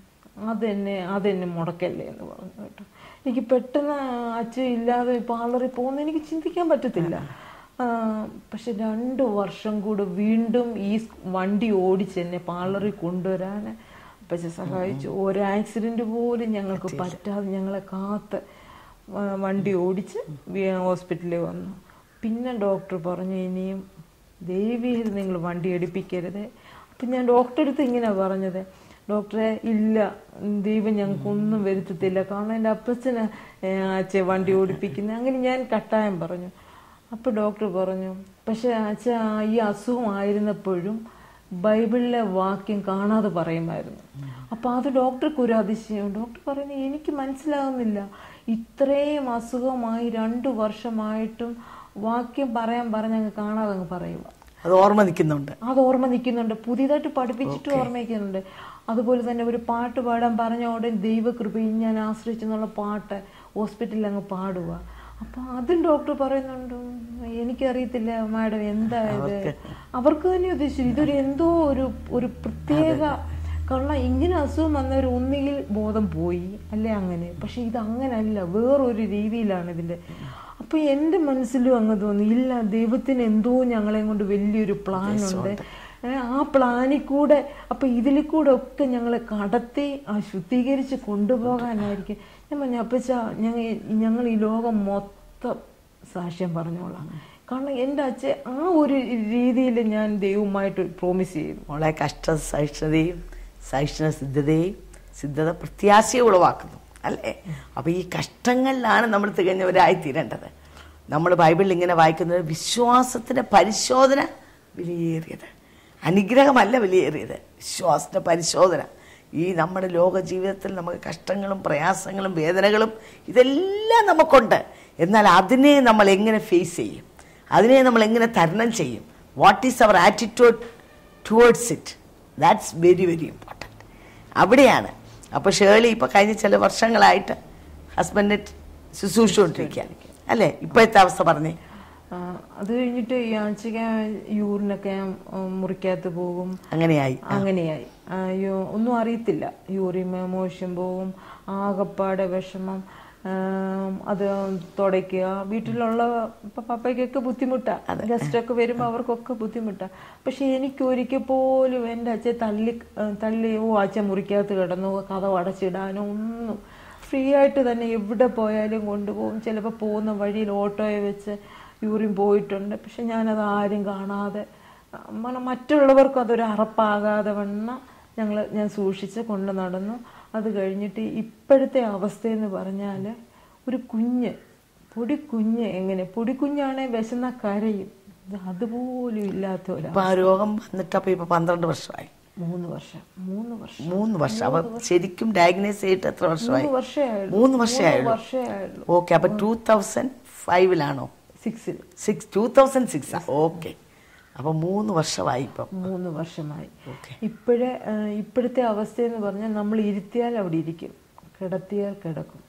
അതെന്നെ അതെന്നെ മുടക്കല്ലേ എന്ന് പറഞ്ഞു കേട്ടോ എനിക്ക് പെട്ടെന്ന് അച്ഛൻ ഇല്ലാതെ പാളറി പോകുന്ന എനിക്ക് ചിന്തിക്കാൻ പറ്റത്തില്ല ആ, പക്ഷെ രണ്ട് വർഷം കൂടെ വീണ്ടും ഈ സ് വണ്ടി ഓടിച്ച് എന്നെ പാളറി കൊണ്ടുവരാൻ അപ്പച്ച സഹായിച്ചു ഒരു ആക്സിഡന്റ് പോലും ഞങ്ങൾക്ക് പറ്റാതെ ഞങ്ങളെ കാത്ത് ആ, വണ്ടി ഓടിച്ച് വി- ഹോസ്പിറ്റലിൽ വന്നു പിന്നെ ഡോക്ടർ പറഞ്ഞു ഇനിയും ദൈവീത് നിങ്ങൾ വണ്ടി എടുപ്പിക്കരുത് അപ്പം ഞാൻ ഡോക്ടറെ അടുത്ത് ഇങ്ങനെ പറഞ്ഞത് ഡോക്ടറെ ഇല്ല ദൈവം ഞങ്ങൾക്കൊന്നും വരുത്തത്തില്ല കാരണം എൻ്റെ അപ്പച്ചന് അച്ഛൻ വണ്ടി ഓടിപ്പിക്കുന്നത് അങ്ങനെ ഞാൻ കട്ടായം പറഞ്ഞു അപ്പോൾ ഡോക്ടർ പറഞ്ഞു പക്ഷെ അച്ഛ ഈ അസുഖമായിരുന്നപ്പോഴും ബൈബിളിലെ വാക്യം കാണാതെ പറയുമായിരുന്നു അപ്പോൾ അത് ഡോക്ടർക്ക് ഒരു അതിശയം ഡോക്ടർ പറയുന്നത് എനിക്ക് മനസ്സിലാകുന്നില്ല ഇത്രയും അസുഖമായി രണ്ടു വർഷമായിട്ടും വാക്യം പറയാൻ പറഞ്ഞ് അങ്ങ് കാണാതെ അങ്ങ് പറയുക അത് ഓർമ്മ നിൽക്കുന്നുണ്ട് അത് ഓർമ്മ നിൽക്കുന്നുണ്ട് പുതിയതായിട്ട് പഠിപ്പിച്ചിട്ട് ഓർമ്മിക്കുന്നുണ്ട് അതുപോലെ തന്നെ ഒരു പാട്ട് പാടാൻ പറഞ്ഞ ഉടൻ ദൈവകൃപയും ഞാൻ ആശ്രയിച്ചെന്നുള്ള പാട്ട് ഹോസ്പിറ്റലിൽ അങ്ങ് പാടുക അപ്പൊ അതും ഡോക്ടർ പറയുന്നുണ്ട് എനിക്കറിയത്തില്ല മാഡം എന്താ ഇത് അവർക്ക് തന്നെ ഉദ്ദേശിച്ചു ഇതൊരു എന്തോ ഒരു ഒരു പ്രത്യേക കാരണം ഇങ്ങനെ അസുഖം വന്നവർ ഒന്നുകിൽ ബോധം പോയി അല്ലെ അങ്ങനെ പക്ഷെ ഇത് അങ്ങനല്ല വേറൊരു രീതിയിലാണ് ഇതിന്റെ അപ്പൊ എന്റെ മനസ്സിലും അങ്ങ് തോന്നി ഇല്ല ദൈവത്തിന് എന്തോ ഞങ്ങളെ കൊണ്ട് വലിയൊരു പ്ലാൻ ഉണ്ട് ഏ, ആ പ്ലാനിൽ കൂടെ അപ്പൊ ഇതിൽ കൂടെ ഒക്കെ ഞങ്ങളെ കടത്തി ആ ശുദ്ധീകരിച്ച് കൊണ്ടുപോകാനായിരിക്കും ഞാൻ പറഞ്ഞു അപ്പച്ച ഞങ്ങൾ ഞങ്ങൾ ഈ ലോകം മൊത്തം സാക്ഷ്യം പറഞ്ഞോളാം കാരണം എൻ്റെ അച്ഛൻ ആ ഒരു രീതിയിൽ ഞാൻ ദൈവവുമായിട്ട് പ്രോമിസ് ചെയ്തു മോളെ കഷ്ട സഹിഷ്ണുതയും സഹിഷ്ണു സിദ്ധതയും സിദ്ധത പ്രത്യാശയെ ഉളവാക്കുന്നു അല്ലേ അപ്പൊ ഈ കഷ്ടങ്ങളിലാണ് നമ്മൾ തികഞ്ഞവരായി തീരേണ്ടത് നമ്മൾ ബൈബിളിൽ ഇങ്ങനെ വായിക്കുന്നത് വിശ്വാസത്തിന്റെ പരിശോധന വിലയേറിയത് അനുഗ്രഹമല്ല വിലയേറിയത് വിശ്വാസത്തിന്റെ പരിശോധന ഈ നമ്മുടെ ലോക ജീവിതത്തിൽ നമുക്ക് കഷ്ടങ്ങളും പ്രയാസങ്ങളും വേദനകളും ഇതെല്ലാം നമുക്കുണ്ട് എന്നാൽ അതിനെ നമ്മൾ എങ്ങനെ ഫേസ് ചെയ്യും അതിനെ നമ്മൾ എങ്ങനെ തരണം ചെയ്യും what is our attitude towards it that's very very important അവിടെയാണ് അപ്പോൾ ഷേർലി ഇപ്പോൾ കഴിഞ്ഞ ചില വർഷങ്ങളായിട്ട് ഹസ്ബൻഡിനെ ശുശ്രൂഷിച്ചുകൊണ്ടിരിക്കുക അല്ലേ ഇപ്പോഴത്തെ അവസ്ഥ പറഞ്ഞേ ആ, അത് കഴിഞ്ഞിട്ട് ഈ ആഴ്ചക്ക് യൂറിനൊക്കെ ഉം, മുറിക്കകത്ത് പോകും അങ്ങനെയായി അങ്ങനെയായി ആ, യോ- ഒന്നും അറിയത്തില്ല യൂറിൻ മോശം പോവും ആകപ്പാടെ വിഷമം ആം, അത് തുടയ്ക്കുക വീട്ടിലുള്ള ഇപ്പൊ പപ്പയ്ക്കൊക്കെ ബുദ്ധിമുട്ടാ ഗസ്റ്റൊക്കെ വരുമ്പോൾ അവർക്കൊക്കെ ബുദ്ധിമുട്ടാ പക്ഷെ എനിക്ക് ഒരിക്കൽ പോലും എൻ്റെ അച്ഛൻ തള്ളി ആ, തള്ളി ഓ അച്ഛൻ മുറിക്കകത്ത് കിടന്നു കഥ അടച്ചിടാനോ ഒന്നും ഫ്രീ ആയിട്ട് തന്നെ എവിടെ പോയാലും കൊണ്ടുപോകും ചിലപ്പോൾ പോകുന്ന വഴിയിൽ ഓട്ടോയെ വെച്ച് യൂറിൻ പോയിട്ടുണ്ട് പക്ഷെ ഞാനത് ആരും കാണാതെ മ- മറ്റുള്ളവർക്കും അതൊരു അറപ്പാകാതെ വണ്ണം ഞങ്ങൾ ഞാൻ സൂക്ഷിച്ച് കൊണ്ട് നടന്നു അത് കഴിഞ്ഞിട്ട് ഇപ്പോഴത്തെ അവസ്ഥയെന്ന് പറഞ്ഞാൽ ഒരു കുഞ്ഞ് പൊടിക്കുഞ്ഞ് എങ്ങനെ പൊടിക്കുഞ്ഞാണെ വിശന്ന കരയും ഇത് അതുപോലും ഇല്ലാത്ത ഒരാ ഇപ്പൊ ആ രോഗം വന്നിട്ട് അപ്പൊ ഇപ്പൊ പന്ത്രണ്ട് വർഷമായി മൂന്ന് വർഷം മൂന്ന് വർഷം മൂന്ന് വർഷം അപ്പൊ ശരിക്കും ഡയഗ്നോസ് ചെയ്തിട്ട് എത്ര വർഷമായി മൂന്ന് വർഷമേ ആയുള്ളൂ. മൂന്ന് വർഷമേ മൂന്ന് ആയുള്ളൂ വർഷമേ ആയുള്ളൂ. ഓക്കെ അപ്പൊ ടൂ തൗസൻഡ് ഫൈവിലാണോ സിക്സിൽ six two thousand six okay അപ്പൊ മൂന്ന് വർഷമായി ഇപ്പം മൂന്ന് വർഷമായി ഓക്കെ ഇപ്പോഴേ ഇപ്പോഴത്തെ അവസ്ഥയെന്ന് പറഞ്ഞാൽ നമ്മൾ ഇരുത്തിയാൽ അവിടെ ഇരിക്കും കിടത്തിയാൽ കിടക്കും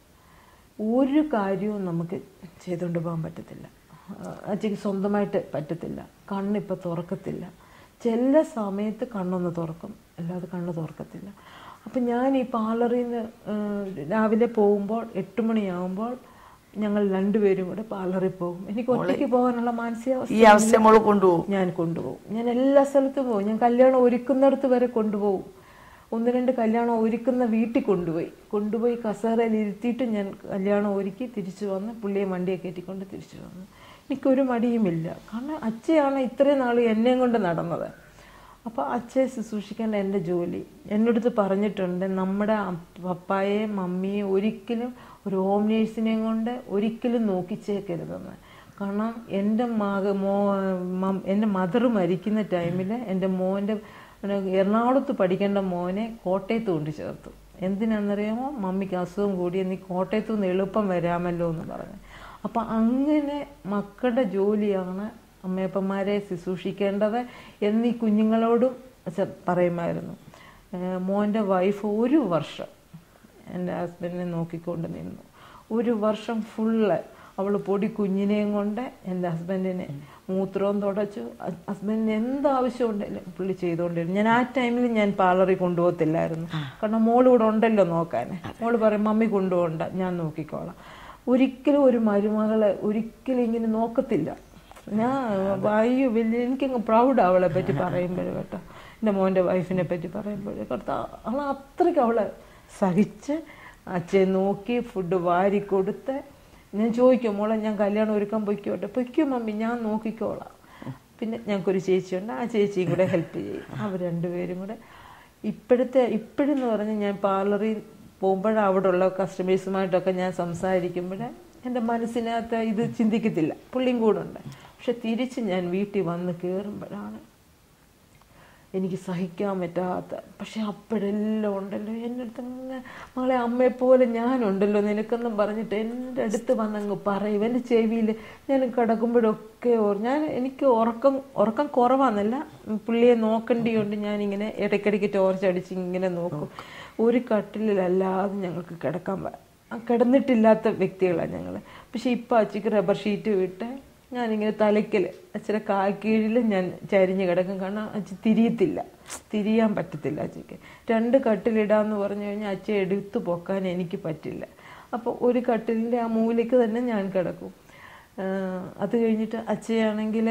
ഒരു കാര്യവും നമുക്ക് ചെയ്തുകൊണ്ട് പോകാൻ പറ്റത്തില്ല അച്ഛക്ക് സ്വന്തമായിട്ട് പറ്റത്തില്ല കണ്ണിപ്പോൾ തുറക്കത്തില്ല ചില സമയത്ത് കണ്ണൊന്ന് തുറക്കും അല്ലാതെ കണ്ണ് തുറക്കത്തില്ല അപ്പം ഞാൻ ഈ പാർലറിൽ നിന്ന് രാവിലെ പോകുമ്പോൾ എട്ട് മണിയാകുമ്പോൾ ഞങ്ങൾ രണ്ടുപേരും കൂടെ പാർലറിൽ പോകും എനിക്ക് ഒറ്റയ്ക്ക് പോകാനുള്ള മാനസികാവസ്ഥ ഈ അവസ്ഥ മോള് കൊണ്ടുപോകും ഞാൻ കൊണ്ടുപോകും ഞാൻ എല്ലാ സ്ഥലത്തും പോകും ഞാൻ കല്യാണം ഒരുക്കുന്നിടത്ത് വരെ കൊണ്ടുപോകും ഒന്ന് രണ്ട് കല്യാണം ഒരുക്കുന്ന വീട്ടിൽ കൊണ്ടുപോയി കൊണ്ടുപോയി കസേരയിൽ ഇരുത്തിയിട്ട് ഞാൻ കല്യാണം ഒരുക്കി തിരിച്ചു വന്ന് പുള്ളിയെ വണ്ടിയെ കയറ്റിക്കൊണ്ട് തിരിച്ചു വന്നു എനിക്കൊരു മടിയുമില്ല കാരണം അച്ഛയാണ് ഇത്രയും നാൾ എന്നെയും കൊണ്ട് നടന്നത് അപ്പോൾ അച്ഛയെ ശുശ്രൂഷിക്കേണ്ട എൻ്റെ ജോലി എന്നോടത്ത് പറഞ്ഞിട്ടുണ്ട് നമ്മുടെ അപ്പ- പപ്പായെ മമ്മിയെ ഒരിക്കലും ഒരു ഹോം നേഴ്സിനെയും കൊണ്ട് ഒരിക്കലും നോക്കിച്ചേക്കരുതെന്ന് കാരണം എൻ്റെ മക മോ മം- എൻ്റെ മദർ മരിക്കുന്ന ടൈമിൽ എൻ്റെ മോൻ്റെ എറണാകുളത്ത് പഠിക്കേണ്ട മോനെ കോട്ടയത്ത് കൊണ്ട് ചേർത്തു എന്തിനാണെന്നറിയാമോ മമ്മിക്ക് അസുഖം കൂടി നീ കോട്ടയത്തു നിന്ന് എളുപ്പം വരാമല്ലോ എന്ന് പറഞ്ഞു അപ്പം അങ്ങനെ മക്കളുടെ ജോലിയാണ് അമ്മയപ്പന്മാരെ ശുശ്രൂഷിക്കേണ്ടത് എന്ന് ഈ കുഞ്ഞുങ്ങളോടും ചെ- പറയുമായിരുന്നു ഏഹ് മോൻ്റെ വൈഫ് ഒരു വർഷം എൻ്റെ ഹസ്ബൻഡിനെ നോക്കിക്കൊണ്ട് നിന്നു ഒരു വർഷം ഫുള്ള് അവൾ പൊടി കുഞ്ഞിനെയും കൊണ്ട് എൻ്റെ ഹസ്ബൻഡിനെ മൂത്രവും തുടച്ചു ഹസ്- ഹസ്ബൻഡിന് എന്ത് ആവശ്യമുണ്ടെങ്കിലും പുള്ളി ചെയ്തുകൊണ്ടിരുന്നു ഞാൻ ആ ടൈമിൽ ഞാൻ പാർലറിൽ കൊണ്ടുപോകത്തില്ലായിരുന്നു കാരണം മോൾ ഇവിടെ ഉണ്ടല്ലോ നോക്കാൻ മോള് പറയും മമ്മി കൊണ്ടുപോകണ്ട ഞാൻ നോക്കിക്കോളാം ഒരിക്കലും ഒരു മരുമകളെ ഒരിക്കലും ഇങ്ങനെ നോക്കത്തില്ല ഞാൻ അയ്യോ വലിയ എനിക്കങ്ങ് പ്രൗഡ് അവളെ പറ്റി പറയുമ്പോഴും കേട്ടോ എൻ്റെ മോൻ്റെ വൈഫിനെ പറ്റി പറയുമ്പോഴേ കേട്ടോ അവൾ അത്രയ്ക്ക് അവളെ സഹിച്ച് അച്ഛൻ നോക്കി ഫുഡ് വാരി കൊടുത്ത് ഞാൻ ചോദിക്കും മോളെ ഞാൻ കല്യാണം ഒരുക്കാൻ പൊയ്ക്കോട്ടെ പൊയ്ക്കോ മമ്മി ഞാൻ നോക്കിക്കോളാം പിന്നെ ഞങ്ങൾക്കൊരു ചേച്ചിയുണ്ട് ആ ചേച്ചിയും കൂടെ ഹെൽപ്പ് ചെയ്യും അവർ രണ്ടുപേരും കൂടെ ഇപ്പോഴത്തെ ഇപ്പോഴെന്ന് പറഞ്ഞാൽ ഞാൻ പാർലറിൽ പോകുമ്പോഴ അവിടെ ഉള്ള കസ്റ്റമേഴ്സുമായിട്ടൊക്കെ ഞാൻ സംസാരിക്കുമ്പോൾ എൻ്റെ മനസ്സിനകത്ത് ഇത് ചിന്തിക്കത്തില്ല പുള്ളിയും കൂടെ ഉണ്ട് പക്ഷെ തിരിച്ച് ഞാൻ വീട്ടിൽ വന്ന് കയറുമ്പോഴാണ് എനിക്ക് സഹിക്കാൻ പറ്റാത്ത പക്ഷെ അപ്പോഴെല്ലാം ഉണ്ടല്ലോ എൻ്റെ അടുത്ത് അങ്ങ് മകളെ അമ്മയെപ്പോലെ ഞാനുണ്ടല്ലോ നിനക്കെന്നും പറഞ്ഞിട്ട് എൻ്റെ അടുത്ത് വന്നങ്ങ് പറയും എൻ്റെ ചെവിയിൽ ഞാൻ കിടക്കുമ്പോഴൊക്കെ ഓർ ഞാൻ എനിക്ക് ഉറക്കം ഉറക്കം കുറവാന്നല്ല പുള്ളിയെ നോക്കേണ്ടിയുണ്ട് ഞാനിങ്ങനെ ഇടയ്ക്കിടയ്ക്ക് ടോർച്ചടിച്ച് ഇങ്ങനെ നോക്കും ഒരു കട്ടിലല്ലാതെ ഞങ്ങൾക്ക് കിടക്കാൻ പ- ആ കിടന്നിട്ടില്ലാത്ത വ്യക്തികളാണ് ഞങ്ങൾ പക്ഷെ ഇപ്പം അച്ചിക്ക് റബ്ബർ ഷീറ്റ് വിട്ട് ഞാനിങ്ങനെ തലയ്ക്കൽ അച്ഛനെ കാക്കീഴിൽ ഞാൻ ചരിഞ്ഞ് കിടക്കും കാരണം അച്ഛൻ തിരിയത്തില്ല തിരിയാൻ പറ്റത്തില്ല അച്ഛക്ക് രണ്ട് കട്ടിലിടാന്ന് പറഞ്ഞു കഴിഞ്ഞാൽ അച്ഛൻ എടുത്തു പൊക്കാൻ എനിക്ക് പറ്റില്ല അപ്പോൾ ഒരു കട്ടിലിൻ്റെ ആ മൂലയ്ക്ക് തന്നെ ഞാൻ കിടക്കും ആ, അത് കഴിഞ്ഞിട്ട് അച്ഛയാണെങ്കിൽ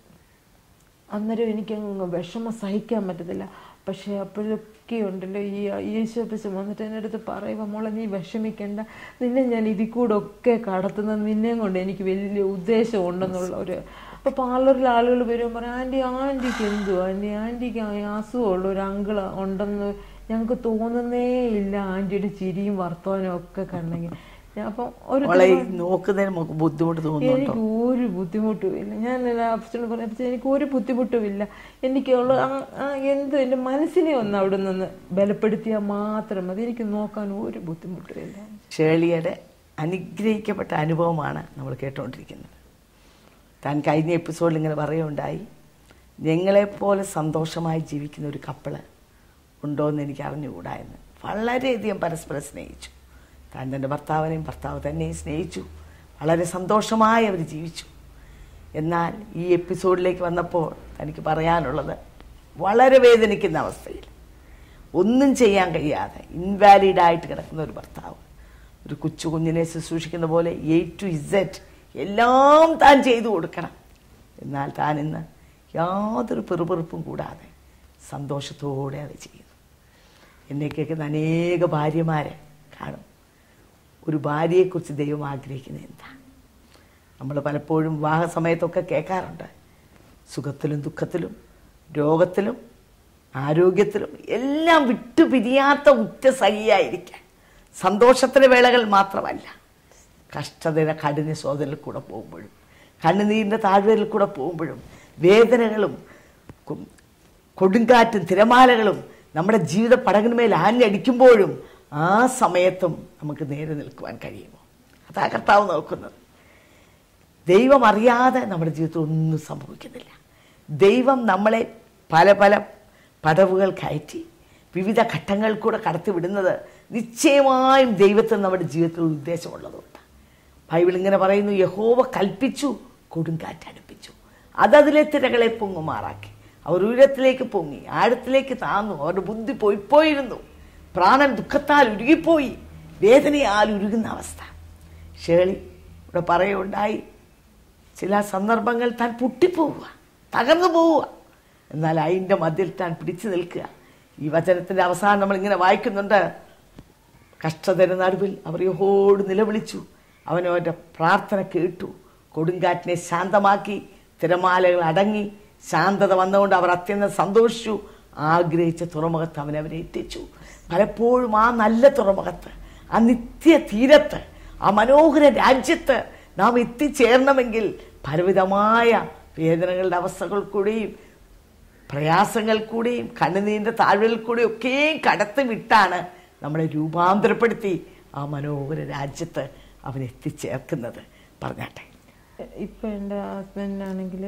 അന്നേരം എനിക്കങ്ങ് വിഷമം സഹിക്കാൻ പറ്റത്തില്ല പക്ഷേ അപ്പോഴൊക്കെ ഉണ്ടല്ലോ ഈ യേശുപ്പച്ചൻ വന്നിട്ട് എൻ്റെ അടുത്ത് പറയുക മോളെ നീ വിഷമിക്കണ്ട നിന്നെ ഞാൻ ഇതിൽ കൂടെ ഒക്കെ കടത്തുന്നത് നിന്നെയും കൊണ്ട് എനിക്ക് വലിയ ഉദ്ദേശം ഉണ്ടെന്നുള്ള ഒരു അപ്പോൾ പാർലറിൽ ആളുകൾ വരുമ്പോൾ പറയും ആൻറ്റി ആൻറ്റിക്ക് എന്തു ആൻറ്റി ആൻറ്റിക്ക് അസുഖമുള്ള ഒരു അങ്കിൾ ഉണ്ടെന്ന് ഞങ്ങൾക്ക് തോന്നുന്നേ ഇല്ല ആൻറ്റിയുടെ ചിരിയും വർത്തമാനവും ഒക്കെ കണ്ടെങ്കിൽ ഞാൻ അപ്പം ഒരു അവളെ ഈ നോക്കുന്നതിന് നമുക്ക് ബുദ്ധിമുട്ട് തോന്നുന്നുണ്ടോ എനിക്ക് ഒരു ബുദ്ധിമുട്ടും ഇല്ല ഞാൻ അപ്പച്ചനോട് പറഞ്ഞു "അപ്പച്ചാ, എനിക്ക് ഒരു ബുദ്ധിമുട്ടും ഇല്ല എനിക്കുള്ള ആ- ആ എന്ത് എൻ്റെ മനസ്സിനെ ഒന്ന് അവിടെ നിന്ന് ബലപ്പെടുത്തിയാൽ മാത്രം മതി എനിക്ക് നോക്കാൻ ഒരു ബുദ്ധിമുട്ടും ഇല്ല ഷേളിയുടെ അനുഗ്രഹിക്കപ്പെട്ട അനുഭവമാണ് നമ്മൾ കേട്ടുകൊണ്ടിരിക്കുന്നത് താൻ കഴിഞ്ഞ എപ്പിസോഡിൽ ഇങ്ങനെ പറയുകയുണ്ടായി ഞങ്ങളെപ്പോലെ സന്തോഷമായി ജീവിക്കുന്ന ഒരു കപ്പിള് ഉണ്ടോ എന്ന് എനിക്ക് അറിഞ്ഞുകൂടാ എന്ന് വളരെയധികം പരസ്പരം സ്നേഹിച്ചു താൻ തൻ്റെ ഭർത്താവിനെയും ഭർത്താവ് തന്നെയും സ്നേഹിച്ചു വളരെ സന്തോഷമായി അവർ ജീവിച്ചു എന്നാൽ ഈ എപ്പിസോഡിലേക്ക് വന്നപ്പോൾ തനിക്ക് പറയാനുള്ളത് വളരെ വേദനിക്കുന്ന അവസ്ഥയിൽ ഒന്നും ചെയ്യാൻ കഴിയാതെ ഇൻവാലിഡായിട്ട് കിടക്കുന്ന ഒരു ഭർത്താവ് ഒരു കൊച്ചു കുഞ്ഞിനെ ശുശ്രൂഷിക്കുന്ന പോലെ എ ടു ഇസെറ്റ് എല്ലാം താൻ ചെയ്തു കൊടുക്കണം എന്നാൽ താൻ ഇന്ന് യാതൊരു പെറുപെറുപ്പും കൂടാതെ സന്തോഷത്തോടെ അത് ചെയ്യുന്നു എന്നെ കേൾക്കുന്ന അനേക ഭാര്യമാരെ കാണും ഒരു ഭാര്യയെക്കുറിച്ച് ദൈവം ആഗ്രഹിക്കുന്നത് എന്താ നമ്മൾ പലപ്പോഴും വിവാഹ സമയത്തൊക്കെ കേൾക്കാറുണ്ട് സുഖത്തിലും ദുഃഖത്തിലും രോഗത്തിലും ആരോഗ്യത്തിലും എല്ലാം വിട്ടുപിരിയാത്ത ഉറ്റ സഹിയായിരിക്കാൻ സന്തോഷത്തിൻ്റെ വേളകൾ മാത്രമല്ല കഷ്ടതയുടെ കഠിന ശോധനയിൽ കൂടെ പോകുമ്പോഴും കണ്ണുനീരിൻ്റെ താഴ്വരയിൽ കൂടെ പോകുമ്പോഴും വേദനകളും കു- കൊടുങ്കാറ്റും തിരമാലകളും നമ്മുടെ ജീവിത പടകിന്മേൽ ആഞ്ഞടിക്കുമ്പോഴും ആ സമയത്തും നമുക്ക് നേരെ നിൽക്കുവാൻ കഴിയുമോ അതാ കർത്താവ് നോക്കുന്നത് ദൈവം അറിയാതെ നമ്മുടെ ജീവിതത്തിൽ ഒന്നും സംഭവിക്കുന്നില്ല ദൈവം നമ്മളെ പല പല പടവുകൾ കയറ്റി വിവിധ ഘട്ടങ്ങൾ കൂടെ കടത്തിവിടുന്നത് നിശ്ചയമായും ദൈവത്തിന് നമ്മുടെ ജീവിതത്തിൽ ഒരു ഉദ്ദേശമുള്ളതുകൊണ്ട് ബൈബിൾ ഇങ്ങനെ പറയുന്നു യഹോവ കൽപ്പിച്ചു കൊടുങ്കാറ്റ് അടുപ്പിച്ചു അതതിലെ തിരകളെ പൊങ്ങുമാറാക്കി അവർ ഉയരത്തിലേക്ക് പൊങ്ങി ആഴത്തിലേക്ക് താന്നു അവരുടെ ബുദ്ധി പോയിപ്പോയിരുന്നു പ്രാണൻ ദുഃഖത്താൽ ഉരുകിപ്പോയി വേദനയാൽ ഉരുകുന്ന അവസ്ഥ ഷേളി ഇവിടെ പറയുണ്ടായി ചില സന്ദർഭങ്ങൾ താൻ പൊട്ടിപ്പോവുക തകർന്നു പോവുക എന്നാൽ അതിൻ്റെ മധ്യത്തിൽ താൻ പിടിച്ചു നിൽക്കുക ഈ വചനത്തിൻ്റെ അവസാനം നമ്മൾ ഇങ്ങനെ വായിക്കുന്നുണ്ട് കഷ്ടതയുടെ നടുവിൽ അവർ യഹോട് നിലവിളിച്ചു അവൻ അവൻ്റെ പ്രാർത്ഥന കേട്ടു കൊടുങ്കാറ്റിനെ ശാന്തമാക്കി തിരമാലകൾ അടങ്ങി ശാന്തത വന്നുകൊണ്ട് അവർ അത്യന്തം സന്തോഷിച്ചു ആഗ്രഹിച്ച തുറമുഖത്ത് അവൻ അവരെ എത്തിച്ചു പലപ്പോഴും ആ നല്ല തുറമുഖത്ത് ആ നിത്യ തീരത്ത് ആ മനോഹര രാജ്യത്ത് നാം എത്തിച്ചേരണമെങ്കിൽ പലവിധമായ വേദനകളുടെ അവസ്ഥകൾ കൂടെയും പ്രയാസങ്ങൾ കൂടെയും കണ്ണുനീരിൻ്റെ താഴ്വരയിൽ കൂടെയും ഒക്കെയും കടത്തി വിട്ടാണ് നമ്മളെ രൂപാന്തരപ്പെടുത്തി ആ മനോഹര രാജ്യത്ത് അവൻ എത്തിച്ചേർക്കുന്നത് പറഞ്ഞാട്ടെ ഇപ്പം എൻ്റെ ഹസ്ബൻഡിനാണെങ്കിൽ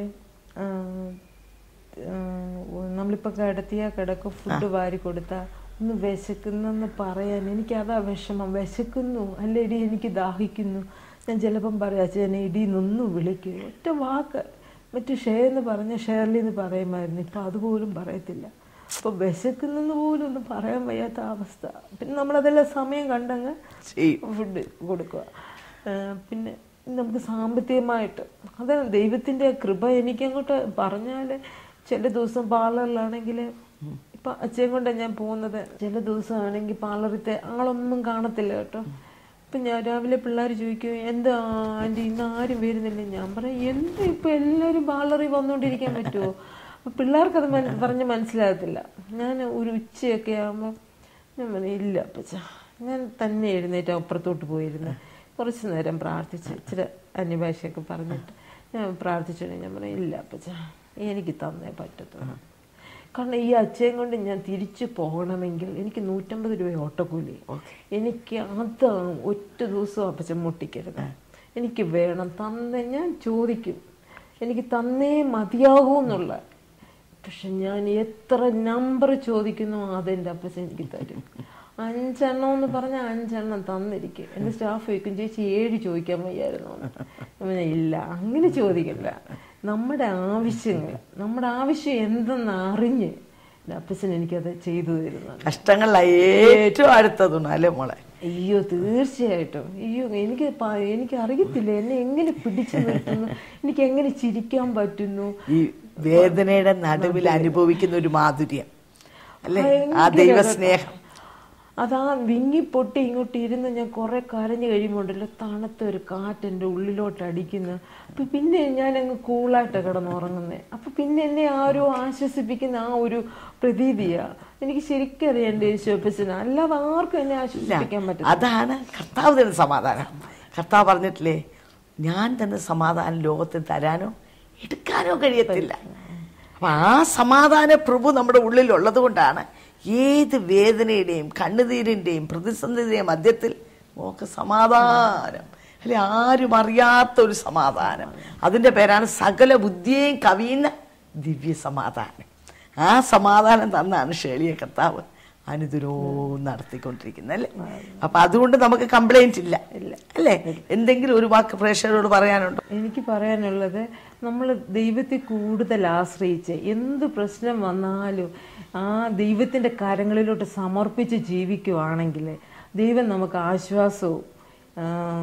നമ്മളിപ്പോൾ കിടത്തിയ കിടക്ക് ഫുഡ് വാരി കൊടുത്താൽ ഒന്ന് വിശക്കുന്നെന്ന് പറയാൻ എനിക്ക് അതാ വിഷമം വിശക്കുന്നു അല്ല ഇടി എനിക്ക് ദാഹിക്കുന്നു ഞാൻ ചിലപ്പം പറയാം അച്ഛൻ ഇടി നിന്നും വിളിക്കൂ ഒറ്റ വാക്ക് മറ്റു ഷെയർ എന്ന് പറഞ്ഞ ഷെയർലി എന്ന് പറയുമായിരുന്നു ഇപ്പം അതുപോലും പറയത്തില്ല അപ്പോൾ വിശക്കുന്നെന്ന് പോലും ഒന്നും പറയാൻ വയ്യാത്ത അവസ്ഥ പിന്നെ നമ്മളതെല്ലാം സമയം കണ്ടങ്ങ് ചെയ്യും ഫുഡ് കൊടുക്കുക ആ, പിന്നെ നമുക്ക് സാമ്പത്തികമായിട്ട് അതാണ് ദൈവത്തിൻ്റെ കൃപ എനിക്കങ്ങോട്ട് പറഞ്ഞാൽ ചില ദിവസം പാർലറിലാണെങ്കിൽ ഇപ്പം അച്ഛൻ കൊണ്ടാണ് ഞാൻ പോകുന്നത് ചില ദിവസമാണെങ്കിൽ പാർലറിത്തെ ആളൊന്നും കാണത്തില്ല കേട്ടോ ഇപ്പം ഞാൻ രാവിലെ പിള്ളേർ ചോദിക്കും എന്താ ആൻറ്റി ഇന്ന് ആരും വരുന്നില്ല ഞാൻ പറയും എന്താ ഇപ്പം എല്ലാവരും പാർലറിൽ വന്നുകൊണ്ടിരിക്കാൻ പറ്റുമോ അപ്പം പിള്ളേർക്കത് മന പറഞ്ഞ് മനസ്സിലാകത്തില്ല ഞാൻ ഒരു ഉച്ചയൊക്കെ ആകുമ്പോൾ ഞാൻ പറഞ്ഞു ഇല്ല അപ്പച്ച ഞാൻ തന്നെ എഴുന്നേറ്റ് അപ്പുറത്തോട്ട് പോയിരുന്നു കുറച്ച് നേരം പ്രാർത്ഥിച്ച് ഇച്ചിരി അന്യഭാഷയൊക്കെ പറഞ്ഞിട്ട് ഞാൻ പ്രാർത്ഥിച്ചിട്ട് ഞാൻ പറഞ്ഞു ഇല്ല അപ്പച്ച എനിക്ക് തന്നേ പറ്റത്തുള്ളൂ കാരണം ഈ അച്ഛയും കൊണ്ട് ഞാൻ തിരിച്ചു പോകണമെങ്കിൽ എനിക്ക് നൂറ്റമ്പത് രൂപ ഓട്ടോക്കൂലി എനിക്ക് അതാണ് ഒറ്റ ദിവസം അപ്പച്ചൻ മുട്ടിക്കരുത് എനിക്ക് വേണം തന്നെ ഞാൻ ചോദിക്കും എനിക്ക് തന്നേ മതിയാകൂ എന്നുള്ള പക്ഷെ ഞാൻ എത്ര നമ്പർ ചോദിക്കുന്നു അതെൻ്റെ അപ്പച്ചൻ എനിക്ക് തരും അഞ്ചെണ്ണം എന്ന് പറഞ്ഞാൽ അഞ്ചെണ്ണം തന്നിരിക്കും എൻ്റെ സ്റ്റാഫ് ചോദിക്കും ചേച്ചി ഏഴ് ചോദിക്കാൻ വയ്യായിരുന്നു എന്ന്. ഞാൻ പറഞ്ഞു, ഇല്ല അങ്ങനെ ചോദിക്കണ്ട നമ്മുടെ ആവശ്യങ്ങൾ നമ്മുടെ ആവശ്യം എന്തെന്ന് അറിഞ്ഞ് എൻ്റെ അപ്പച്ചൻ എനിക്കത് ചെയ്തു തരുന്നതാണ് കഷ്ടങ്ങളിലാ ഏറ്റവും അടുത്തതുണ്ട് അല്ലേ മോളെ അയ്യോ തീർച്ചയായിട്ടും അയ്യോ എനിക്ക് പ- എനിക്ക് അറിയത്തില്ല എന്നെ എങ്ങനെ പിടിച്ചു നിർത്തുന്നു എനിക്ക് എങ്ങനെ ചിരിക്കാൻ പറ്റുന്നു ഈ വേദനയുടെ നടുവിൽ അനുഭവിക്കുന്ന ഒരു മാധുര്യം അല്ലേ ആ ഭയങ്കര ദൈവസ്നേഹം അതാ വിങ്ങി പൊട്ടി ഇങ്ങോട്ട് ഇരുന്ന് ഞാൻ കുറെ കരഞ്ഞു കഴിയുമ്പോണ്ടല്ലോ തണുത്ത ഒരു കാറ്റ് എൻ്റെ ഉള്ളിലോട്ട് അടിക്കുന്നു അപ്പൊ പിന്നെ ഞാൻ അങ്ങ് കൂളായിട്ട് കിടന്നുറങ്ങുന്നത് അപ്പൊ പിന്നെ എന്നെ ആരോ ആശ്വസിപ്പിക്കുന്ന ആ ഒരു പ്രതീതിയാ എനിക്ക് ശരിക്കും അറിയാം എൻ്റെ യേശുപ്പച്ചന് അല്ലാതെ ആർക്കും എന്നെ ആശ്വസിപ്പിക്കാൻ പറ്റില്ല അതാണ് കർത്താവ് തരുന്ന സമാധാനം കർത്താവ് പറഞ്ഞിട്ടില്ലേ ഞാൻ തന്നെ സമാധാനം ലോകത്തിന് തരാനോ എടുക്കാനോ കഴിയത്തില്ല അപ്പൊ ആ സമാധാന പ്രഭു നമ്മുടെ ഉള്ളിലുള്ളത് കൊണ്ടാണ് ഏത് വേദനയുടെയും കണ്ണുനീരിന്റെയും പ്രതിസന്ധിയുടെയും മധ്യത്തിൽ നമുക്ക് സമാധാനം അല്ലെ ആരും അറിയാത്ത ഒരു സമാധാനം അതിന്റെ പേരാണ് സകല ബുദ്ധിയെയും കവിയുന്ന ദിവ്യ സമാധാനം ആ സമാധാനം തന്നാണ് ഷേളിയെ കർത്താവ് അനുദിനവും നടത്തിക്കൊണ്ടിരിക്കുന്നത് അല്ലേ അപ്പൊ അതുകൊണ്ട് നമുക്ക് കംപ്ലൈന്റ് ഇല്ല അല്ലേ എന്തെങ്കിലും ഒരു വാക്ക് പ്രേക്ഷകരോട് പറയാനുണ്ടോ എനിക്ക് പറയാനുള്ളത് നമ്മൾ ദൈവത്തെ കൂടുതൽ ആശ്രയിച്ച് എന്ത് പ്രശ്നം വന്നാലും ആ ദൈവത്തിൻ്റെ കരങ്ങളിലോട്ട് സമർപ്പിച്ച് ജീവിക്കുവാണെങ്കിൽ ദൈവം നമുക്ക് ആശ്വാസവും ആ,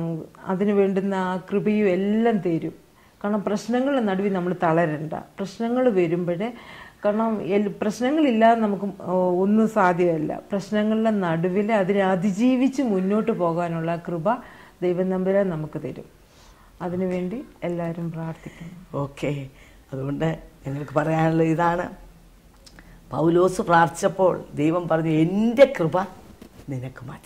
അതിന് വേണ്ടുന്ന ആ കൃപയും എല്ലാം തരും കാരണം പ്രശ്നങ്ങളുടെ നടുവിൽ നമ്മൾ തളരണ്ട പ്രശ്നങ്ങൾ വരുമ്പോഴേ കാരണം എൽ- പ്രശ്നങ്ങളില്ലാതെ നമുക്ക് ഓ, ഒന്നും സാധ്യമല്ല പ്രശ്നങ്ങളുടെ നടുവിൽ അതിനെ അതിജീവിച്ച് മുന്നോട്ട് പോകാനുള്ള കൃപ ദൈവം നമ്പുരാൻ നമുക്ക് തരും അതിനുവേണ്ടി എല്ലാവരും പ്രാർത്ഥിക്കുന്നു ഓക്കെ അതുകൊണ്ട് ഞങ്ങൾക്ക് പറയാനുള്ളത് ഇതാണ് പൗലോസ് പ്രാർത്ഥിച്ചപ്പോൾ ദൈവം പറഞ്ഞു എൻ്റെ കൃപ നിനക്ക് മതി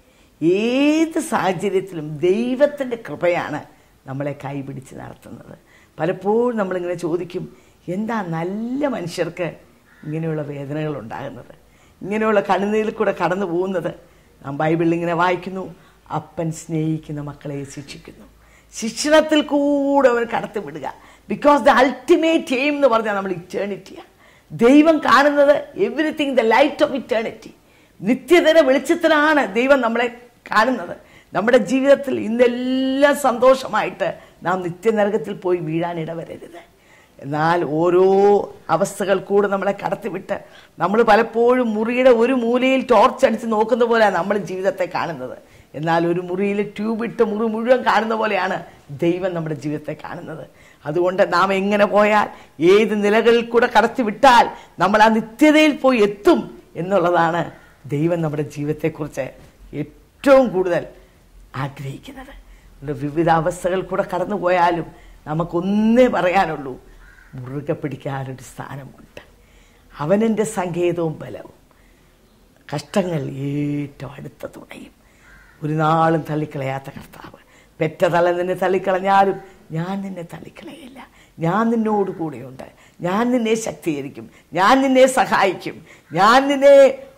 ഏത് സാഹചര്യത്തിലും ദൈവത്തിൻ്റെ കൃപയാണ് നമ്മളെ കൈപിടിച്ച് നടത്തുന്നത് പലപ്പോഴും നമ്മളിങ്ങനെ ചോദിക്കും എന്താ നല്ല മനുഷ്യർക്ക് ഇങ്ങനെയുള്ള വേദനകൾ ഉണ്ടാകുന്നത് ഇങ്ങനെയുള്ള കണ്ണുനീരിൽ കൂടെ കടന്നു പോകുന്നത് നാം ബൈബിളിൽ ഇങ്ങനെ വായിക്കുന്നു അപ്പൻ സ്നേഹിക്കുന്ന മക്കളെ ശിക്ഷിക്കുന്നു ശിക്ഷണത്തിൽ കൂടെ അവർ കടത്തിവിടുക ബിക്കോസ് ദ അൾട്ടിമേറ്റ് എയിം എന്ന് പറഞ്ഞാൽ നമ്മൾ ഇറ്റേണിറ്റിയാണ് ദൈവം കാണുന്നത് everything the light of eternity നിത്യതയുടെ വെളിച്ചത്തിലാണ് ദൈവം നമ്മളെ കാണുന്നത് നമ്മുടെ ജീവിതത്തിൽ ഇന്നെല്ലാം സന്തോഷമായിട്ട് നാം നിത്യനരകത്തിൽ പോയി വീഴാൻ ഇടവരരുത് എന്നാൽ ഓരോ അവസ്ഥകൾ കൂടെ നമ്മളെ കടത്തിവിട്ട് നമ്മൾ പലപ്പോഴും മുറിയുടെ ഒരു മൂലയിൽ ടോർച്ച് അടിച്ച് നോക്കുന്ന പോലെയാണ് നമ്മൾ ജീവിതത്തെ കാണുന്നത് എന്നാൽ ഒരു മുറിയിൽ ട്യൂബ് ഇട്ട് മുറി മുഴുവൻ കാണുന്ന പോലെയാണ് ദൈവം നമ്മുടെ ജീവിതത്തെ കാണുന്നത് അതുകൊണ്ട് നാം എങ്ങനെ പോയാൽ ഏത് നിലകളിൽ കൂടെ കടത്തിവിട്ടാൽ നമ്മൾ ആ നിത്യതയിൽ പോയി എത്തും എന്നുള്ളതാണ് ദൈവം നമ്മുടെ ജീവിതത്തെക്കുറിച്ച് ഏറ്റവും കൂടുതൽ ആഗ്രഹിക്കുന്നത് അതുകൊണ്ട് വിവിധ അവസ്ഥകൾ കൂടെ കടന്നു പോയാലും നമുക്കൊന്നേ പറയാനുള്ളൂ മുറുകെ പിടിക്കാനൊരു സ്ഥാനമുണ്ട് അവനെൻ്റെ സങ്കേതവും ബലവും കഷ്ടങ്ങൾ ഏറ്റവും അടുത്ത തുണയും ഒരു നാളും തള്ളിക്കളയാത്ത കർത്താവ് പെറ്റ തല നിന്നെ തള്ളിക്കളഞ്ഞാലും ഞാൻ നിന്നെ തള്ളിക്കളയില്ല ഞാൻ നിന്നോട് കൂടെയുണ്ട് ഞാൻ നിന്നെ ശക്തീകരിക്കും ഞാൻ നിന്നെ സഹായിക്കും ഞാൻ നിന്നെ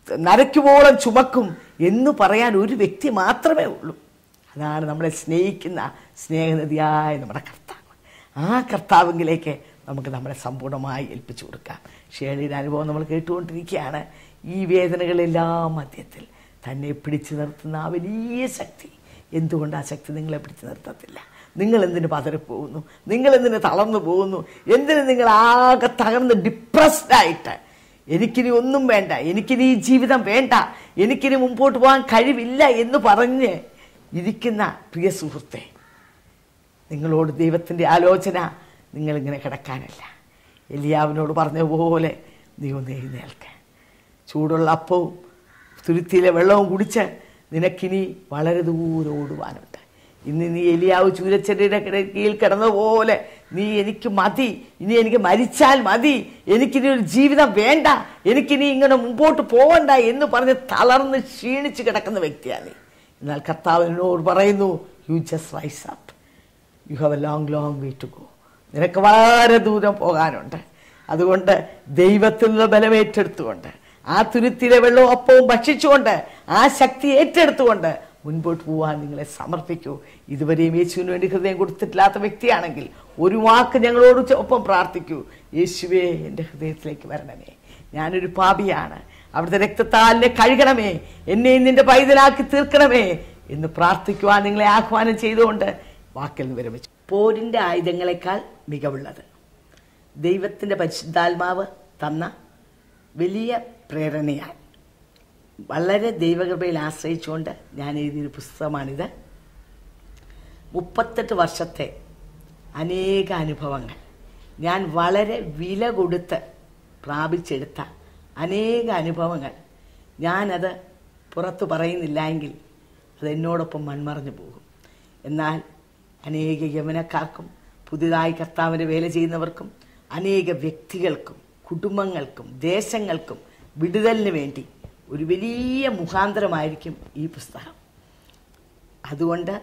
നരയ്ക്കുവോളം ചുമക്കും എന്ന് പറയാൻ ഒരു വ്യക്തി മാത്രമേ ഉള്ളൂ അതാണ് നമ്മളെ സ്നേഹിക്കുന്ന സ്നേഹനദിയായ നമ്മുടെ കർത്താവ് ആ കർത്താവിങ്കിലേക്ക് നമുക്ക് നമ്മളെ സമ്പൂർണ്ണമായി ഏൽപ്പിച്ചു കൊടുക്കാം ഷേണിയുടെ അനുഭവം നമ്മൾ കേട്ടുകൊണ്ടിരിക്കുകയാണ് ഈ വേദനകളെല്ലാം മധ്യത്തിൽ തന്നെ പിടിച്ചു നിർത്തുന്ന ആ വലിയ ശക്തി എന്തുകൊണ്ട് ആ ശക്തി നിങ്ങളെ പിടിച്ചു നിർത്തത്തില്ല നിങ്ങൾ എന്തിനു പതറിപ്പോകുന്നു നിങ്ങൾ എന്തിനു തളർന്നു പോകുന്നു എന്തിനു നിങ്ങൾ ആകെ തകർന്ന് ഡിപ്രസ്ഡ് ആയിട്ട് എനിക്കിനി ഒന്നും വേണ്ട എനിക്കിനി ഈ ജീവിതം വേണ്ട എനിക്കിനി മുമ്പോട്ട് പോകാൻ കഴിവില്ല എന്ന് പറഞ്ഞ് ഇരിക്കുന്ന പ്രിയ സുഹൃത്തെ നിങ്ങളോട് ദൈവത്തിൻ്റെ ആലോചന നിങ്ങളിങ്ങനെ കിടക്കാനല്ല എലിയാവിനോട് പറഞ്ഞ പോലെ നീ ഒന്ന് എഴുന്നേൽക്ക ചൂടുള്ള അപ്പവും തുരുത്തിയിലെ വെള്ളവും കുടിച്ച് നിനക്കിനി വളരെ ദൂരെ ഓടുവാനുണ്ട് ഇന്ന് നീ എലിയാവ് ചൂരച്ചെടിയുടെ കീഴിൽ കിടന്നതുപോലെ നീ എനിക്ക് മതി ഇനി എനിക്ക് മരിച്ചാൽ മതി എനിക്കിനി ഒരു ജീവിതം വേണ്ട എനിക്കിനി ഇങ്ങനെ മുമ്പോട്ട് പോകണ്ട എന്ന് പറഞ്ഞ് തളർന്ന് ക്ഷീണിച്ച് കിടക്കുന്ന വ്യക്തിയാണ് നീ എന്നാൽ കർത്താവിനോട് പറയുന്നു you just rise up you have a long long way to go നിനക്ക് വളരെ ദൂരം പോകാനുണ്ട് അതുകൊണ്ട് ദൈവത്തിൽ നിന്ന് ബലം ഏറ്റെടുത്തുകൊണ്ട് ആ തുരുത്തിലെ വെള്ളവും അപ്പവും ഭക്ഷിച്ചുകൊണ്ട് ആ ശക്തി ഏറ്റെടുത്തുകൊണ്ട് മുൻപോട്ട് പോകാൻ നിങ്ങളെ സമർപ്പിക്കൂ ഇതുവരെയും യേശുവിന് വേണ്ടി ഹൃദയം കൊടുത്തിട്ടില്ലാത്ത വ്യക്തിയാണെങ്കിൽ ഒരു വാക്ക് ഞങ്ങളോട് ചെ- ഒപ്പം പ്രാർത്ഥിക്കൂ യേശുവേ എൻ്റെ ഹൃദയത്തിലേക്ക് വരണമേ ഞാനൊരു പാപിയാണ് അവിടുത്തെ രക്തത്താലിനെ കഴുകണമേ എന്നെ നിന്റെ പൈതലാക്കി തീർക്കണമേ എന്ന് പ്രാർത്ഥിക്കുവാൻ നിങ്ങളെ ആഹ്വാനം ചെയ്തുകൊണ്ട് വാക്കിൽ നിന്ന് വിരമിച്ചു പോരിന്റെ ആയുധങ്ങളെക്കാൾ മികവുള്ളത് ദൈവത്തിന്റെ പരിശുദ്ധാത്മാവ് തന്ന വലിയ പ്രേരണയാൽ വളരെ ദൈവകൃപയിൽ ആശ്രയിച്ചുകൊണ്ട് ഞാൻ എഴുതിയൊരു പുസ്തകമാണിത് മുപ്പത്തെട്ട് വർഷത്തെ അനേക അനുഭവങ്ങൾ ഞാൻ വളരെ വില കൊടുത്ത് പ്രാപിച്ചെടുത്ത അനേക അനുഭവങ്ങൾ ഞാനത് പുറത്തു പറയുന്നില്ല എങ്കിൽ അത് എന്നോടൊപ്പം മൺമറഞ്ഞു പോകും എന്നാൽ അനേക യവനക്കാർക്കും പുതിയതായി കർത്താവിൻ്റെ വേല ചെയ്യുന്നവർക്കും അനേക വ്യക്തികൾക്കും കുടുംബങ്ങൾക്കും ദേശങ്ങൾക്കും വിടുതലിന് വേണ്ടി ഒരു വലിയ മുഖാന്തരമായിരിക്കും ഈ പുസ്തകം അതുകൊണ്ട്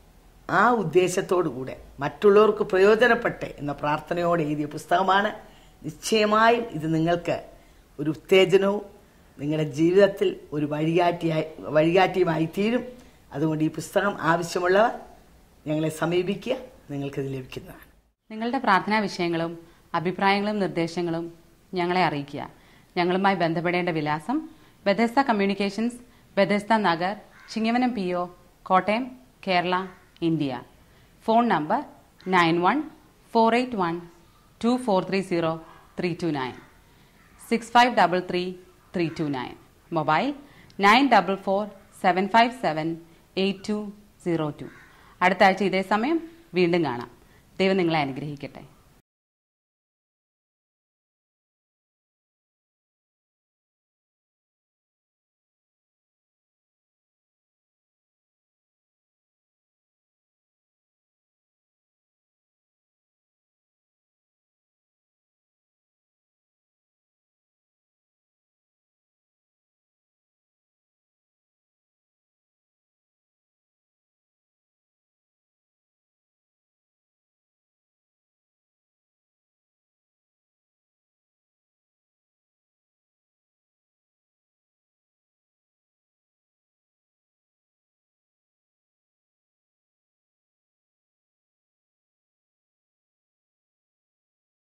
ആ ഉദ്ദേശത്തോടു കൂടെ മറ്റുള്ളവർക്ക് പ്രയോജനപ്പെട്ട് എന്ന പ്രാർത്ഥനയോടെ എഴുതിയ പുസ്തകമാണ് നിശ്ചയമായും ഇത് നിങ്ങൾക്ക് ഒരു ഉത്തേജനവും നിങ്ങളുടെ ജീവിതത്തിൽ ഒരു വഴികാട്ടിയായി വഴികാട്ടിയുമായി തീരും അതുകൊണ്ട് ഈ പുസ്തകം ആവശ്യമുള്ളവർ ഞങ്ങളെ സമീപിക്കുക നിങ്ങൾക്കിത് ലഭിക്കുന്നതാണ് നിങ്ങളുടെ പ്രാർത്ഥനാ വിഷയങ്ങളും അഭിപ്രായങ്ങളും നിർദ്ദേശങ്ങളും ഞങ്ങളെ അറിയിക്കുക ഞങ്ങളുമായി ബന്ധപ്പെടേണ്ട വിലാസം Bethesda Communications Bethesda Nagar Chingavanam P O Kottayam Kerala India phone number nine one four eight one two four three zero three two nine six five double three three two nine mobile nine double four seven five seven eight two zero two അടുത്ത ആഴ്ച ഇതേ സമയം വീണ്ടും കാണാം ദൈവം നിങ്ങളെ അനുഗ്രഹിക്കട്ടെ